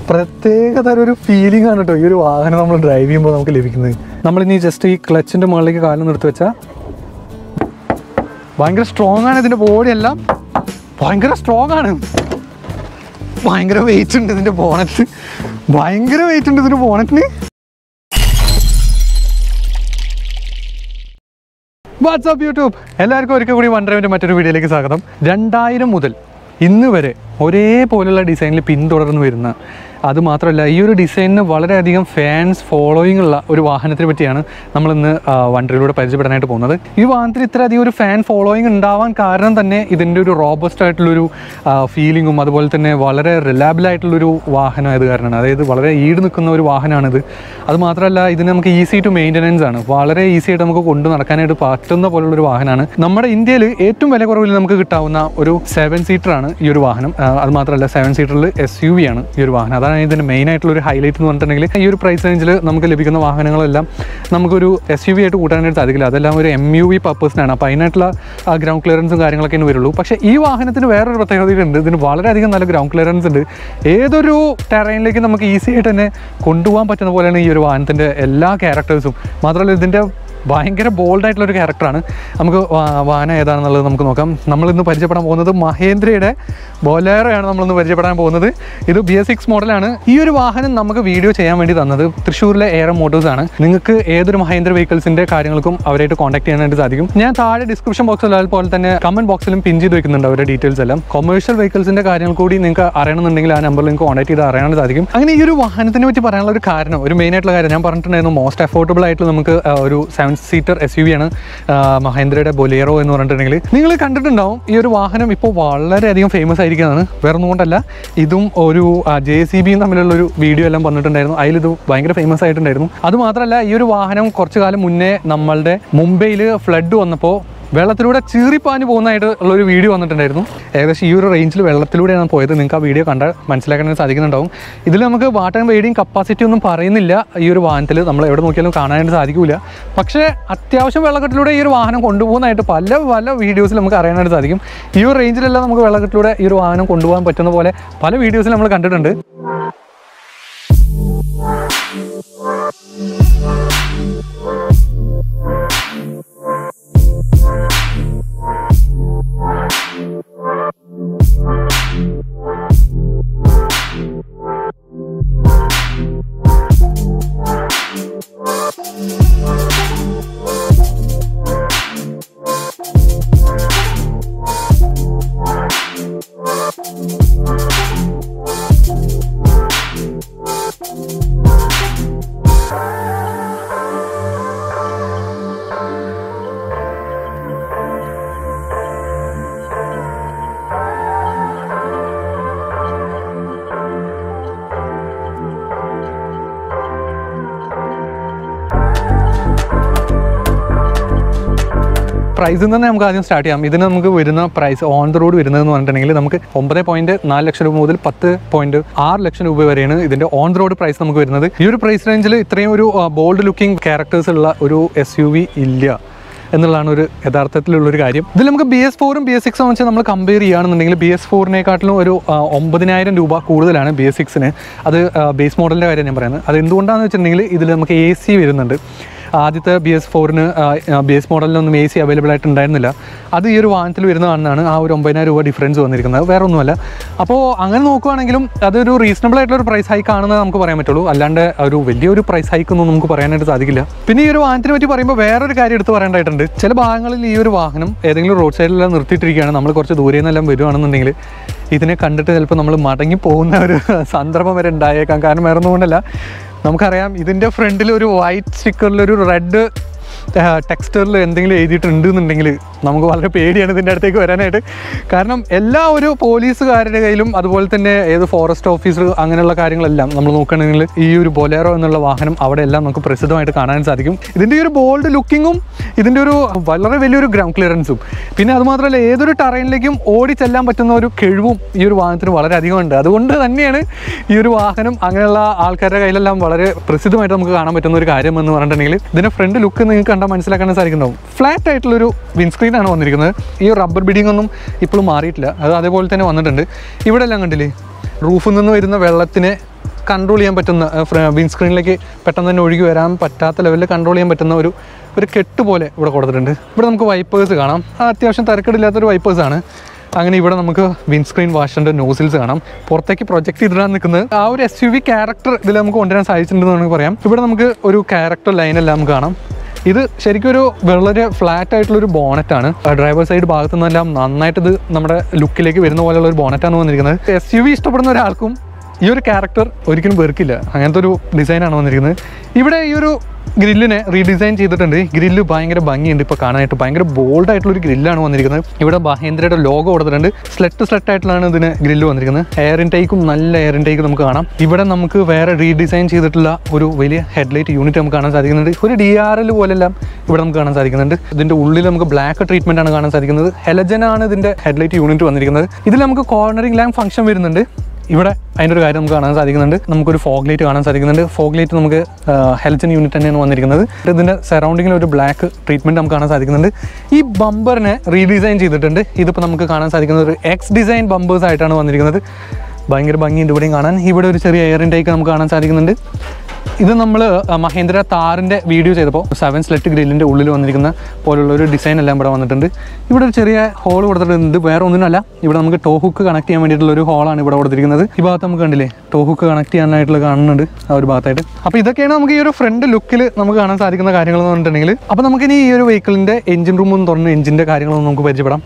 പ്രത്യേക തരം ഒരു ഫീലിംഗ് ആണ് കേട്ടോ ഈ ഒരു വാഹനം നമ്മൾ ഡ്രൈവ് ചെയ്യുമ്പോൾ നമുക്ക് ലഭിക്കുന്നത് നമ്മളിനി ജസ്റ്റ് ഈ ക്ലച്ചിൻ്റെ മുകളിലേക്ക് കാലം നിർത്തി വെച്ചാൽ ഭയങ്കര സ്ട്രോങ് ആണ് ഇതിൻ്റെ ബോഡി എല്ലാം ഭയങ്കര സ്ട്രോങ് ആണ് ഭയങ്കര വെയിറ്റ് ഉണ്ട് ഇതിൻ്റെ ബോണറ്റ് ഭയങ്കര വെയിറ്റ് ഉണ്ട് ഇതിൻ്റെ ബോണറ്റിന് വാട്സാപ്പ് യൂട്യൂബ് എല്ലാവർക്കും ഒരിക്കൽ കൂടി വണ്ടരവിൻ്റെ മറ്റൊരു വീഡിയോയിലേക്ക് സ്വാഗതം രണ്ടായിരം മുതൽ ഇന്ന് വരെ ഒരേപോലുള്ള ഡിസൈനിൽ പിന്തുടർന്ന് വരുന്ന അതുമാത്രമല്ല ഈ ഒരു ഡിസൈനിന് വളരെയധികം ഫാൻസ് ഫോളോയിങ് ഉള്ള ഒരു വാഹനത്തിനെ പറ്റിയാണ് നമ്മളിന്ന് ആ, വണ്ടറിലൂടെ പരിചയപ്പെടാനായിട്ട് പോകുന്നത് ഈ വാഹനത്തിന് ഇത്രയധികം ഒരു ഫാൻ ഫോളോയിങ് ഉണ്ടാവാൻ കാരണം തന്നെ ഇതിൻ്റെ ഒരു റോബസ്റ്റ് ആയിട്ടുള്ളൊരു ഫീലിങ്ങും അതുപോലെ തന്നെ വളരെ റിലയബിൾ ആയിട്ടുള്ളൊരു വാഹനം ആയത് കാരണമാണ് അതായത് വളരെ ഈട് നിൽക്കുന്ന ഒരു വാഹനമാണിത് അത് മാത്രമല്ല ഇതിന് നമുക്ക് ഈസി ടു മെയിൻ്റനൻസ് ആണ് വളരെ ഈസി ആയിട്ട് നമുക്ക് കൊണ്ടു നടക്കാനായിട്ട് പറ്റുന്ന പോലുള്ളൊരു വാഹനമാണ് നമ്മുടെ ഇന്ത്യയിൽ ഏറ്റവും വില കുറവിൽ നമുക്ക് കിട്ടാവുന്ന ഒരു സെവൻ സീറ്റർ ആണ് ഈ ഒരു വാഹനം ആ, അത് മാത്രമല്ല സെവൻ സീറ്ററിൽ എസ് യു വി ആണ് ഈ ഒരു വാഹനം അതാണ് ഇതിൻ്റെ മെയിൻ ആയിട്ടുള്ള ഒരു ഹൈലൈറ്റ് എന്ന് പറഞ്ഞിട്ടുണ്ടെങ്കിൽ ഈ ഒരു പ്രൈസ് റേഞ്ചിൽ നമുക്ക് ലഭിക്കുന്ന വാഹനങ്ങളെല്ലാം നമുക്കൊരു എസ് യു വി ആയിട്ട് കൂട്ടാനായിട്ട് സാധിക്കില്ല അതെല്ലാം ഒരു എം യു വി പർപ്പസിനാണ് അപ്പോൾ അതിനായിട്ടുള്ള ഗ്രൗണ്ട് ക്ലിയറൻസും കാര്യങ്ങളൊക്കെ വരുള്ളൂ പക്ഷേ ഈ വാഹനത്തിന് വേറൊരു പ്രത്യേകതയുണ്ട് ഇതിന് വളരെയധികം നല്ല ഗ്രൗണ്ട് ക്ലിയറൻസ് ഉണ്ട് ഏതൊരു ടെറൈനിലേക്ക് നമുക്ക് ഈസി ആയിട്ട് തന്നെ കൊണ്ടുപോകാൻ പറ്റുന്ന പോലെയാണ് ഈ ഒരു വാഹനത്തിൻ്റെ എല്ലാ ക്യാരക്ടേഴ്സും മാത്രമല്ല ഇതിൻ്റെ ഭയങ്കര ബോൾഡ് ആയിട്ടുള്ള ഒരു ക്യാരക്ടറാണ് നമുക്ക് വാ- വാഹനം ഏതാണെന്നുള്ളത് നമുക്ക് നോക്കാം നമ്മളിന്ന് പരിചയപ്പെടാൻ പോകുന്നത് മഹേന്ദ്രയുടെ ബൊലേറോയാണ് നമ്മളിന്ന് പരിചയപ്പെടാൻ പോകുന്നത് ഇത് ബി എസ് സിക്സ് മോഡലാണ് ഈ ഒരു വാഹനം നമുക്ക് വീഡിയോ ചെയ്യാൻ വേണ്ടി തന്നത് തൃശ്ശൂരിലെ എയർ മോട്ടോഴ്സ് ആണ് നിങ്ങൾക്ക് ഏതൊരു മഹേന്ദ്ര വെഹിക്കിൾസിന്റെ കാര്യങ്ങൾക്കും അവരായിട്ട് കോൺടാക്ട് ചെയ്യാനായിട്ട് സാധിക്കും ഞാൻ താഴെ ഡിസ്ക്രിപ്ഷൻ ബോക്സിൽ അതുപോലെ തന്നെ കമന്റ് ബോക്സിലും പിൻ ചെയ്ത് വെക്കുന്നുണ്ട് അവരുടെ ഡീറ്റെയിൽസ് എല്ലാം കൊമേഴ്ഷ്യൽ വെഹിക്കിൾസിന്റെ കാര്യങ്ങൾ കൂടി നിങ്ങൾക്ക് അറിയണമെന്നുണ്ടെങ്കിൽ ആ നമ്പറിൽ നിങ്ങൾക്ക് കോൺടാക്ട് ചെയ്ത് അറിയാനായിട്ട് സാധിക്കും അങ്ങനെ ഈ ഒരു വാഹനത്തിനെ പറ്റി പറയാനുള്ള ഒരു കാരണം ഒരു മെയിൻ ആയിട്ടുള്ള കാര്യം ഞാൻ പറഞ്ഞിട്ടുണ്ടായിരുന്നു മോസ്റ്റ് അഫോർഡബിൾ ആയിട്ട് നമുക്ക് ആ, ഒരു seven seater S U V ആണ് ആ, മഹേന്ദ്രയുടെ ബൊലേറോ എന്ന് പറഞ്ഞിട്ടുണ്ടെങ്കിൽ നിങ്ങൾ കണ്ടിട്ടുണ്ടാവും ഈ ഒരു വാഹനം ഇപ്പോൾ വളരെയധികം ഫേമസ് ആയിരിക്കുന്നതാണ് വേറെ ഒന്നും കൊണ്ടല്ല ഇതും ഒരു ജെ സി ബിയും തമ്മിലുള്ള ഒരു വീഡിയോ എല്ലാം വന്നിട്ടുണ്ടായിരുന്നു അതിലിത് ഭയങ്കര ഫേമസ് ആയിട്ടുണ്ടായിരുന്നു അത് മാത്രമല്ല ഈ ഒരു വാഹനം കുറച്ചു കാലം മുന്നേ നമ്മളുടെ മുംബൈയിൽ ഫ്ലഡ് വന്നപ്പോൾ വെള്ളത്തിലൂടെ ചീറിപ്പാഞ്ഞു പോകുന്നതായിട്ട് ഉള്ള ഒരു വീഡിയോ വന്നിട്ടുണ്ടായിരുന്നു ഏകദേശം ഈ ഒരു റേഞ്ചിൽ വെള്ളത്തിലൂടെയാണ് പോയത് നിങ്ങൾക്ക് ആ വീഡിയോ കണ്ടാൽ മനസ്സിലാക്കാനായിട്ട് സാധിക്കുന്നുണ്ടാവും ഇതിൽ നമുക്ക് വാട്ടർ വെയിഡിങ് കപ്പാസിറ്റി ഒന്നും പറയുന്നില്ല ഈ ഒരു വാഹനത്തിൽ നമ്മൾ എവിടെ നോക്കിയാലും കാണാനായിട്ട് സാധിക്കില്ല പക്ഷേ അത്യാവശ്യം വെള്ളക്കെട്ടിലൂടെ ഈ ഒരു വാഹനം കൊണ്ടുപോകുന്നതായിട്ട് പല പല വീഡിയോസിൽ നമുക്ക് അറിയാനായിട്ട് സാധിക്കും ഈ ഒരു റേഞ്ചിലെല്ലാം നമുക്ക് വെള്ളക്കെട്ടിലൂടെ ഈ ഒരു വാഹനം കൊണ്ടുപോകാൻ പറ്റുന്ന പോലെ പല വീഡിയോസിൽ നമ്മൾ കണ്ടിട്ടുണ്ട് പ്രൈസിൽ നിന്ന് നമുക്ക് ആദ്യം സ്റ്റാർട്ട് ചെയ്യാം ഇതിന് നമുക്ക് വരുന്ന പ്രൈസ് ഓൺ ദ റോഡ് വരുന്നതെന്ന് പറഞ്ഞിട്ടുണ്ടെങ്കിൽ നമുക്ക് ഒമ്പത് പോയിന്റ് നാല് ലക്ഷം രൂപ മുതൽ പത്ത് പോയിന്റ് ആറ് ലക്ഷം രൂപ വരെയാണ് ഇതിന്റെ ഓൺ ദ റോഡ് പ്രൈസ് നമുക്ക് വരുന്നത് ഈ ഒരു പ്രൈസ് റേഞ്ചിൽ ഇത്രയും ഒരു ബോൾഡ് ലുക്കിംഗ് ക്യാരക്ടേഴ്സ് ഉള്ള ഒരു എസ് യു വി ഇല്ല എന്നുള്ളതാണ് ഒരു യഥാർത്ഥത്തിലുള്ള ഒരു കാര്യം ഇതിൽ നമുക്ക് ബി എസ് ഫോറും ബി എസ് സിക്സും വെച്ച് നമ്മൾ കമ്പയർ ചെയ്യുകയാണെന്നുണ്ടെങ്കിൽ ബി എസ് ഫോറിനെക്കാട്ടിലും ഒരു ആ, ഒമ്പതിനായിരം രൂപ കൂടുതലാണ് ബി എസ് സിക്സിന് അത് ബേസ് മോഡലിൻ്റെ കാര്യം ഞാൻ പറയുന്നത് അത് എന്തുകൊണ്ടാണെന്ന് വെച്ചിട്ടുണ്ടെങ്കിൽ ഇതിൽ നമുക്ക് എ സി വരുന്നുണ്ട് ആദ്യത്തെ ബി എസ് ഫോറിന് ബി എസ് മോഡലിനൊന്നും എ സി അവൈലബിൾ ആയിട്ട് ഉണ്ടായിരുന്നില്ല അത് ഈ ഒരു വാഹനത്തിൽ വരുന്നതാണെന്നാണ് ആ ഒരു ഒമ്പതിനായിരം രൂപ ഡിഫറൻസ് വന്നിരിക്കുന്നത് വേറെ ഒന്നുമല്ല അപ്പോൾ അങ്ങനെ നോക്കുവാണെങ്കിലും അതൊരു റീസണബിൾ ആയിട്ടുള്ള ഒരു പ്രൈസ് ഹൈക്ക് ആണെന്ന് നമുക്ക് പറയാൻ പറ്റുള്ളൂ അല്ലാണ്ട് ഒരു വലിയൊരു പ്രൈസ് ഹൈക്ക് ഒന്നും നമുക്ക് പറയാനായിട്ട് സാധിക്കില്ല പിന്നെ ഈ ഒരു വാഹനത്തിനെ പറ്റി പറയുമ്പോൾ വേറൊരു കാര്യം എടുത്ത് പറയേണ്ടതായിട്ടുണ്ട് ചില ഭാഗങ്ങളിൽ ഈ ഒരു വാഹനം ഏതെങ്കിലും റോഡ് സൈഡിലെല്ലാം നിർത്തിയിട്ടിരിക്കുകയാണ് നമ്മൾ കുറച്ച് ദൂരെ നിന്നെല്ലാം വരുവാണെന്നുണ്ടെങ്കിൽ ഇതിനെ കണ്ടിട്ട് ചിലപ്പോൾ നമ്മൾ മടങ്ങി പോകുന്ന ഒരു സന്ദർഭം വരെ ഉണ്ടായേക്കാം കാരണം വേറെ ഒന്നും കൊണ്ടല്ല നമുക്കറിയാം ഇതിൻ്റെ ഫ്രണ്ടിൽ ഒരു വൈറ്റ് സ്റ്റിക്കറിൽ ഒരു റെഡ് ടെക്സ്റ്ററിൽ എന്തെങ്കിലും എഴുതിയിട്ടുണ്ട് എന്നുണ്ടെങ്കിൽ നമുക്ക് വളരെ പേടിയാണ് ഇതിൻ്റെ അടുത്തേക്ക് വരാനായിട്ട് കാരണം എല്ലാ ഒരു പോലീസുകാരുടെ കയ്യിലും അതുപോലെ തന്നെ ഏത് ഫോറസ്റ്റ് ഓഫീസർ അങ്ങനെയുള്ള കാര്യങ്ങളെല്ലാം നമ്മൾ നോക്കുകയാണെങ്കിൽ ഈ ഒരു ബൊലേറോ എന്നുള്ള വാഹനം അവിടെ എല്ലാം നമുക്ക് പ്രസിദ്ധമായിട്ട് കാണാൻ സാധിക്കും ഇതിൻ്റെ ഈ ഒരു ബോൾഡ് ലുക്കിങ്ങും ഇതിൻ്റെ ഒരു വളരെ വലിയൊരു ഗ്രൗണ്ട് ക്ലിയറൻസും പിന്നെ അതുമാത്രമല്ല ഏതൊരു ടറൈനിലേക്കും ഓടി ചെല്ലാൻ പറ്റുന്ന ഒരു കഴിവും ഈ ഒരു വാഹനത്തിന് വളരെ അധികമുണ്ട് അതുകൊണ്ട് തന്നെയാണ് ഈ ഒരു വാഹനം അങ്ങനെയുള്ള ആൾക്കാരുടെ കയ്യിലെല്ലാം വളരെ പ്രസിദ്ധമായിട്ട് നമുക്ക് കാണാൻ പറ്റുന്ന ഒരു കാര്യം എന്ന് പറഞ്ഞിട്ടുണ്ടെങ്കിൽ ഇതിൻ്റെ ഫ്രണ്ട് ലുക്ക് നിങ്ങൾക്ക് കണ്ടാൽ മനസ്സിലാക്കാൻ സാധിക്കുന്നുണ്ടാവും ഫ്ലാറ്റ് ആയിട്ടുള്ളൊരു വിൻസ്ക്രീൻ ആണ് വന്നിരിക്കുന്നത് ഈ റബ്ബർ ബിഡിംഗ് ഒന്നും ഇപ്പോഴും മാറിയിട്ടില്ല അത് അതേപോലെ തന്നെ വന്നിട്ടുണ്ട് ഇവിടെ എല്ലാം കണ്ടില്ലേ റൂഫിൽ നിന്ന് വരുന്ന വെള്ളത്തിനെ കൺട്രോൾ ചെയ്യാൻ പറ്റുന്ന വിൻസ്ക്രീനിലേക്ക് പെട്ടെന്ന് തന്നെ ഒഴുകി വരാൻ പറ്റാത്ത ലെവലിൽ കൺട്രോൾ ചെയ്യാൻ പറ്റുന്ന ഒരു ഒരു കെട്ട് പോലെ ഇവിടെ കൊടുത്തിട്ടുണ്ട് ഇവിടെ നമുക്ക് വൈപ്പേഴ്സ് കാണാം ആ അത്യാവശ്യം തിരക്കടില്ലാത്തൊരു വൈപ്പേഴ്സ് ആണ് അങ്ങനെ ഇവിടെ നമുക്ക് വിൻസ്ക്രീൻ വാഷറിൻ്റെ നോസിൽസ് കാണാം പുറത്തേക്ക് പ്രൊജക്ട് ചെയ്തിടാൻ നിൽക്കുന്നത് ആ ഒരു എസ് യു വി ക്യാരക്ടർ ഇതിൽ നമുക്ക് കൊണ്ടുവരാൻ സാധിച്ചിട്ടുണ്ടെന്ന് നമുക്ക് പറയാം ഇവിടെ നമുക്ക് ഒരു ക്യാരക്ടർ ലൈനെല്ലാം നമുക്ക് കാണാം ഇത് ശരിക്കും ഒരു വളരെ ഫ്ലാറ്റ് ആയിട്ടുള്ള ഒരു ബോണറ്റാണ് ഡ്രൈവർ സൈഡ് ഭാഗത്തു നിന്നെല്ലാം നന്നായിട്ട് ഇത് നമ്മുടെ ലുക്കിലേക്ക് വരുന്ന പോലെയുള്ള ഒരു ബോണറ്റാണ് വന്നിരിക്കുന്നത് എസ് യു വി ഇഷ്ടപ്പെടുന്ന ഒരാൾക്കും ഈ ഒരു ക്യാരക്ടർ ഒരിക്കലും വെറുക്കില്ല അങ്ങനത്തെ ഒരു ഡിസൈനാണ് വന്നിരിക്കുന്നത് ഇവിടെ ഈ ഒരു ഗ്രില്ലിനെ റീഡിസൈൻ ചെയ്തിട്ടുണ്ട് ഗ്രില്ല് ഭയങ്കര ഭംഗിയുണ്ട് ഇപ്പോൾ കാണാനായിട്ട് ഭയങ്കര ബോൾഡ് ആയിട്ടുള്ള ഒരു ഗ്രില്ലാണ് വന്നിരിക്കുന്നത് ഇവിടെ മഹേന്ദ്രയുടെ ലോഗോ കൊടുത്തിട്ടുണ്ട് സ്ലെറ്റ് സ്ലെറ്റ് ആയിട്ടുള്ളതാണ് ഇതിന് ഗ്രില്ല് വന്നിരിക്കുന്നത് എയർ ഇൻടേക്കും നല്ല എയർ ഇൻടേക്ക് നമുക്ക് കാണാം ഇവിടെ നമുക്ക് വേറെ റീഡിസൈൻ ചെയ്തിട്ടുള്ള ഒരു വലിയ ഹെഡ്ലൈറ്റ് യൂണിറ്റ് നമുക്ക് കാണാൻ സാധിക്കുന്നുണ്ട് ഒരു ഡി ആർ എൽ പോലെല്ലാം ഇവിടെ നമുക്ക് കാണാൻ സാധിക്കുന്നുണ്ട് ഇതിന്റെ ഉള്ളിൽ നമുക്ക് ബ്ലാക്ക് ട്രീറ്റ്മെന്റ് ആണ് കാണാൻ സാധിക്കുന്നത് ഹെലജൻ ആണ് ഇതിന്റെ ഹെഡ്ലൈറ്റ് യൂണിറ്റ് വന്നിരിക്കുന്നത് ഇതിൽ നമുക്ക് കോർണറിംഗ് ലാമ്പ് ഫംഗ്ഷൻ വരുന്നുണ്ട് ഇവിടെ അതിൻ്റെ ഒരു കാര്യം നമുക്ക് കാണാൻ സാധിക്കുന്നുണ്ട് നമുക്കൊരു ഫോഗ് ലൈറ്റ് കാണാൻ സാധിക്കുന്നുണ്ട് ഫോഗ് ലൈറ്റ് നമുക്ക് ഹെൽജൻ യൂണിറ്റ് തന്നെയാണ് വന്നിരിക്കുന്നത് ഇതിൻ്റെ സറൗണ്ടിങ്ങിൽ ഒരു ബ്ലാക്ക് ട്രീറ്റ്മെൻറ്റ് നമുക്ക് കാണാൻ സാധിക്കുന്നുണ്ട് ഈ ബമ്പറിനെ റീഡിസൈൻ ചെയ്തിട്ടുണ്ട് ഇതിപ്പോൾ നമുക്ക് കാണാൻ സാധിക്കുന്നത് ഒരു എക്സ് ഡിസൈൻ ബമ്പേഴ്സ് ആയിട്ടാണ് വന്നിരിക്കുന്നത് ഭയങ്കര ഭംഗിയുണ്ട് ഇവിടെയും കാണാൻ ഇവിടെ ഒരു ചെറിയ എയർ ഇൻടേക്ക് നമുക്ക് കാണാൻ സാധിക്കുന്നുണ്ട് ഇത് നമ്മൾ മഹേന്ദ്ര താറിൻ്റെ വീഡിയോ ചെയ്തപ്പോൾ സെവൻ സ്ലെറ്റ് ഗ്രില്ലിൻ്റെ ഉള്ളിൽ വന്നിരിക്കുന്ന പോലുള്ള ഒരു ഡിസൈൻ എല്ലാം ഇവിടെ വന്നിട്ടുണ്ട് ഇവിടെ ഒരു ചെറിയ ഹോൾ കൊടുത്തിട്ടുണ്ട് ഇത് വേറെ ഒന്നിനല്ല ഇവിടെ നമുക്ക് ടോ ഹുക്ക് കണക്ട് ചെയ്യാൻ വേണ്ടിയിട്ടുള്ള ഒരു ഹോളാണ് ഇവിടെ കൊടുത്തിരിക്കുന്നത് ഈ ഭാഗത്ത് നമുക്ക് കണ്ടില്ലേ ടോ ഹുക്ക് കണക്ട് ചെയ്യാനായിട്ടുള്ള കാണുന്നുണ്ട് ആ ഒരു ഭാഗത്തായിട്ട് അപ്പോൾ ഇതൊക്കെയാണ് നമുക്ക് ഈ ഒരു ഫ്രണ്ട് ലുക്കിൽ നമുക്ക് കാണാൻ സാധിക്കുന്ന കാര്യങ്ങൾ എന്ന് പറഞ്ഞിട്ടുണ്ടെങ്കിൽ അപ്പോൾ നമുക്കിനി ഈ ഒരു വെഹിക്കിളിൻ്റെ എഞ്ചിൻ റൂം ഒന്ന് തുറന്ന് എഞ്ചിൻ്റെ കാര്യങ്ങളൊന്നും നമുക്ക് പരിചയപ്പെടാം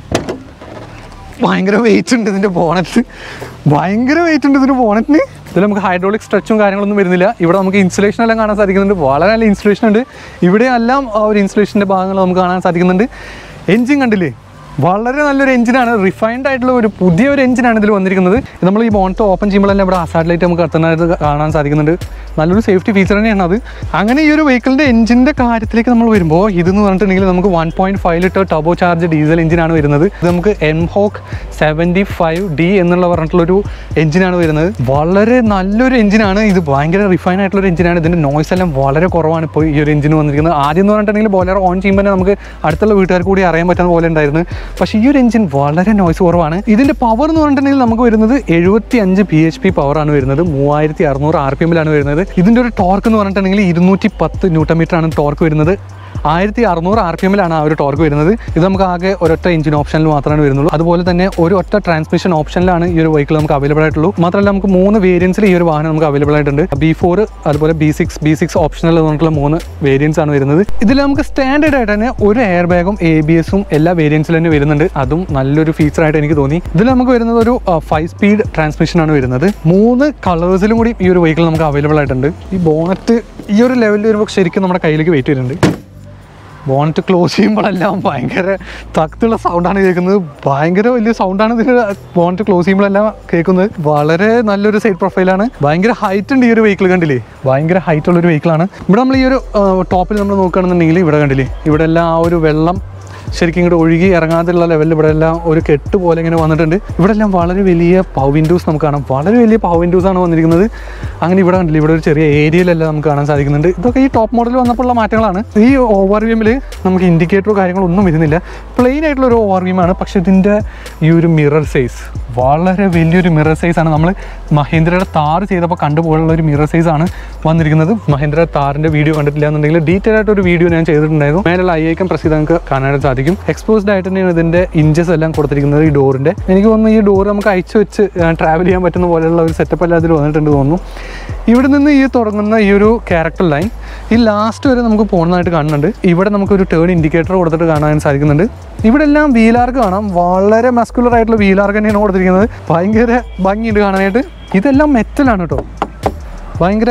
ഭയങ്കര വെയിറ്റ് ഉണ്ട് ഇതിന്റെ ബോണറ്റ് ഭയങ്കര വെയിറ്റ് ഉണ്ട് ഇതിന്റെ ബോണറ്റിന് ഇതിൽ നമുക്ക് ഹൈഡ്രോളിക് സ്ട്രെച്ചും കാര്യങ്ങളൊന്നും വരുന്നില്ല ഇവിടെ നമുക്ക് ഇൻസുലേഷൻ എല്ലാം കാണാൻ സാധിക്കുന്നുണ്ട് വളരെ നല്ല ഇൻസുലേഷൻ ഉണ്ട് ഇവിടെ എല്ലാം ആ ഒരു ഇൻസുലേഷൻ്റെ ഭാഗങ്ങൾ നമുക്ക് കാണാൻ സാധിക്കുന്നുണ്ട് എൻജിൻ കണ്ടില്ലേ വളരെ നല്ലൊരു എഞ്ചിനാണ് റിഫൈൻഡ് ആയിട്ടുള്ള ഒരു പുതിയ ഒരു എഞ്ചിനാണ് ഇതിൽ വന്നിരിക്കുന്നത് ഇത് നമ്മൾ ഈ ബോണറ്റ് ഓപ്പൺ ചെയ്യുമ്പോഴെല്ലാം ഇവിടെ ഹസാർഡ് ലൈറ്റ് നമുക്ക് കത്തുന്നതായിട്ട് കാണാൻ സാധിക്കുന്നുണ്ട് നല്ലൊരു സേഫ്റ്റി ഫീച്ചർ തന്നെയാണ് അത് അങ്ങനെ ഈ ഒരു വെഹിക്കിളിൻ്റെ എഞ്ചിൻ്റെ കാര്യത്തിലേക്ക് നമ്മൾ വരുമ്പോൾ ഇതെന്ന് പറഞ്ഞിട്ടുണ്ടെങ്കിൽ നമുക്ക് one point five litre turbo charge diesel എഞ്ചിനാണ് വരുന്നത് ഇത് നമുക്ക് M Hawk seventy five D എന്നുള്ള പറഞ്ഞിട്ടുള്ളൊരു എഞ്ചിനാണ് വരുന്നത് വളരെ നല്ലൊരു എഞ്ചിനാണ് ഇത് ഭയങ്കര റിഫൈൻ ആയിട്ടുള്ള ഒരു എഞ്ചിനാണ് ഇതിൻ്റെ നോയ്സ് എല്ലാം വളരെ കുറവാണ് ഇപ്പോൾ ഈ ഒരു എഞ്ചിന് വന്നിരിക്കുന്നത് ആദ്യം എന്ന് പറഞ്ഞിട്ടുണ്ടെങ്കിൽ ബോലർ ഓൺ ചെയ്യുമ്പോൾ തന്നെ നമുക്ക് അടുത്തുള്ള വീട്ടുകാർ കൂടി അറിയാൻ പറ്റുന്ന പോലെ ഉണ്ടായിരുന്നു പക്ഷേ ഈ ഒരു എഞ്ചിൻ വളരെ നോയ്സ് കുറവാണ് ഇതിൻ്റെ പവർ എന്ന് പറഞ്ഞിട്ടുണ്ടെങ്കിൽ നമുക്ക് വരുന്നത് എഴുപത്തി അഞ്ച് പി എച്ച് പി പവറാണ് വരുന്നത് മൂവായിരത്തി അറുന്നൂറ് ആർ പി എമ്മിലാണ് വരുന്നത് ഇതിൻ്റെ ഒരു ടോർക്ക് എന്ന് പറഞ്ഞിട്ടുണ്ടെങ്കിൽ ഇരുന്നൂറ്റി പത്ത് ന്യൂട്ടൺ മീറ്റർ ആണ് ടോർക്ക് വരുന്നത് ആയിരത്തി അറുന്നൂറ് ആർ പി എമ്മിലാണ് ആ ഒരു ടോർക്ക് വരുന്നത് ഇത് നമുക്ക് ആകെ ഒരൊറ്റ എഞ്ചിൻ ഓപ്ഷനിൽ മാത്രമാണ് വരുന്നുള്ളൂ അതുപോലെ തന്നെ ഒരു ഒറ്റ ട്രാൻസ്മിഷൻ ഓപ്ഷനിലാണ് ഈ ഒരു വെഹിക്കിൾ നമുക്ക് അവൈലബിൾ ആയിട്ടുള്ളൂ മാത്രമല്ല നമുക്ക് മൂന്ന് വേരിയൻസിൽ ഈ ഒരു വാഹനം നമുക്ക് അവൈലബിൾ ആയിട്ടുണ്ട് ബി ഫോർ അതുപോലെ ബി സിക്സ് ബി സിക്സ് ഓപ്ഷനിൽ പറഞ്ഞിട്ടുള്ള മൂന്ന് വേരിയൻസ് ആണ് വരുന്നത് ഇതിൽ നമുക്ക് സ്റ്റാൻഡേർഡ് ആയിട്ട് തന്നെ ഒരു എയർ ബാഗും എ ബി എസും എല്ലാ വേരിയൻസിലും തന്നെ വരുന്നുണ്ട് അതും നല്ലൊരു ഫീച്ചർ ആയിട്ട് എനിക്ക് തോന്നി ഇതിൽ നമുക്ക് വരുന്നത് ഒരു ഫൈവ് സ്പീഡ് ട്രാൻസ്മിഷൻ ആണ് വരുന്നത് മൂന്ന് കളേഴ്സിലും കൂടി ഈ ഒരു വെഹിക്കിൾ നമുക്ക് അവൈലബിൾ ആയിട്ടുണ്ട് ഈ ബോണറ്റ് ഈ ഒരു ലെവലിൽ വരുമ്പോൾ ശരിക്കും നമ്മുടെ കയ്യിലേക്ക് വെയിറ്റ് വരുന്നുണ്ട് ബോണറ്റ് ക്ലോസ് ചെയ്യുമ്പോഴെല്ലാം ഭയങ്കര തക്തുള്ള സൗണ്ടാണ് കേൾക്കുന്നത് ഭയങ്കര വലിയ സൗണ്ടാണ് ഇതിന് ബോണറ്റ് ക്ലോസ് ചെയ്യുമ്പോഴെല്ലാം കേൾക്കുന്നത് വളരെ നല്ലൊരു സൈഡ് പ്രൊഫൈലാണ് ഭയങ്കര ഹൈറ്റ് ഉണ്ട് ഈ ഒരു വെഹിക്കിൾ കണ്ടില്ലേ ഭയങ്കര ഹൈറ്റ് ഉള്ള ഒരു വെഹിക്കിളാണ് ഇവിടെ നമ്മൾ ഈ ഒരു ടോപ്പിൽ നമ്മൾ നോക്കുകയാണെന്നുണ്ടെങ്കിൽ ഇവിടെ കണ്ടില്ലേ ഇവിടെ എല്ലാം ആ ഒരു വെള്ളം ശരിക്കും ഇങ്ങോട്ട് ഒഴുകി ഇറങ്ങാതെയുള്ള ലെവലിൽ ഇവിടെ എല്ലാം ഒരു കെട്ട് പോലെ ഇങ്ങനെ വന്നിട്ടുണ്ട് ഇവിടെ എല്ലാം വളരെ വലിയ പവർ വിൻഡോസ് നമുക്ക് കാണാം വളരെ വലിയ പവർ വിൻഡോസ് ആണ് വന്നിരിക്കുന്നത് അങ്ങനെ ഇവിടെ കണ്ടില്ല ഇവിടെ ഒരു ചെറിയ ഏരിയയിലെല്ലാം നമുക്ക് കാണാൻ സാധിക്കുന്നുണ്ട് ഇതൊക്കെ ഈ ടോപ്പ് മോഡൽ വന്നപ്പോഴുള്ള മാറ്റങ്ങളാണ് ഈ ഓവർ വ്യൂമിൽ നമുക്ക് ഇൻഡിക്കേറ്ററോ കാര്യങ്ങളോ ഒന്നും വരുന്നില്ല പ്ലെയിൻ ആയിട്ടുള്ള ഒരു ഓവർ വ്യൂമാണ് പക്ഷെ ഇതിൻ്റെ ഈ ഒരു മിറർ സൈസ് വളരെ വലിയൊരു മിറർ സൈസ് ആണ് നമ്മൾ മഹീന്ദ്രയുടെ താർ ചെയ്തപ്പോൾ കണ്ടുപോലുള്ള ഒരു മിറർ സൈസ് ആണ് വന്നിരിക്കുന്നത് മഹീന്ദ്ര താറിൻ്റെ വീഡിയോ കണ്ടിട്ടില്ല എന്നുണ്ടെങ്കിൽ ഡീറ്റെയിൽ ആയിട്ട് ഒരു വീഡിയോ ഞാൻ ചെയ്തിട്ടുണ്ടായിരുന്നു മേലുള്ള ഐ ഐക്കം പ്രസ് ചെയ്ത് നമുക്ക് കാണാനായിട്ട് സാധിക്കും എക്സ്പോസ്ഡ് ആയിട്ട് തന്നെയാണ് ഇതിൻ്റെ ഇഞ്ചസ് എല്ലാം കൊടുത്തിരിക്കുന്നത് ഈ ഡോറിൻ്റെ എനിക്ക് തോന്നുന്നു ഈ ഡോർ നമുക്ക് അയച്ചു വെച്ച് ട്രാവൽ ചെയ്യാൻ പറ്റുന്ന പോലെയുള്ള ഒരു സെറ്റപ്പ് എല്ലാം അതിൽ വന്നിട്ടുണ്ട് തോന്നുന്നു ഇവിടെ നിന്ന് ഈ തുടങ്ങുന്ന ഈ ഒരു ക്യാരക്ടർ ലൈൻ ഈ ലാസ്റ്റ് വരെ നമുക്ക് പോകുന്നതായിട്ട് കാണുന്നുണ്ട് ഇവിടെ നമുക്കൊരു ടേൺ ഇൻഡിക്കേറ്റർ കൊടുത്തിട്ട് കാണാൻ സാധിക്കുന്നുണ്ട് ഇവിടെ എല്ലാം വീലാർക്ക് കാണാം വളരെ മസ്കുലർ ആയിട്ടുള്ള വീലാർക്ക് തന്നെയാണ് കൊടുത്തിരിക്കുന്നത് ഭയങ്കര ഭംഗിയുണ്ട് കാണാനായിട്ട് ഇതെല്ലാം മെറ്റലാണ് കേട്ടോ ഭയങ്കര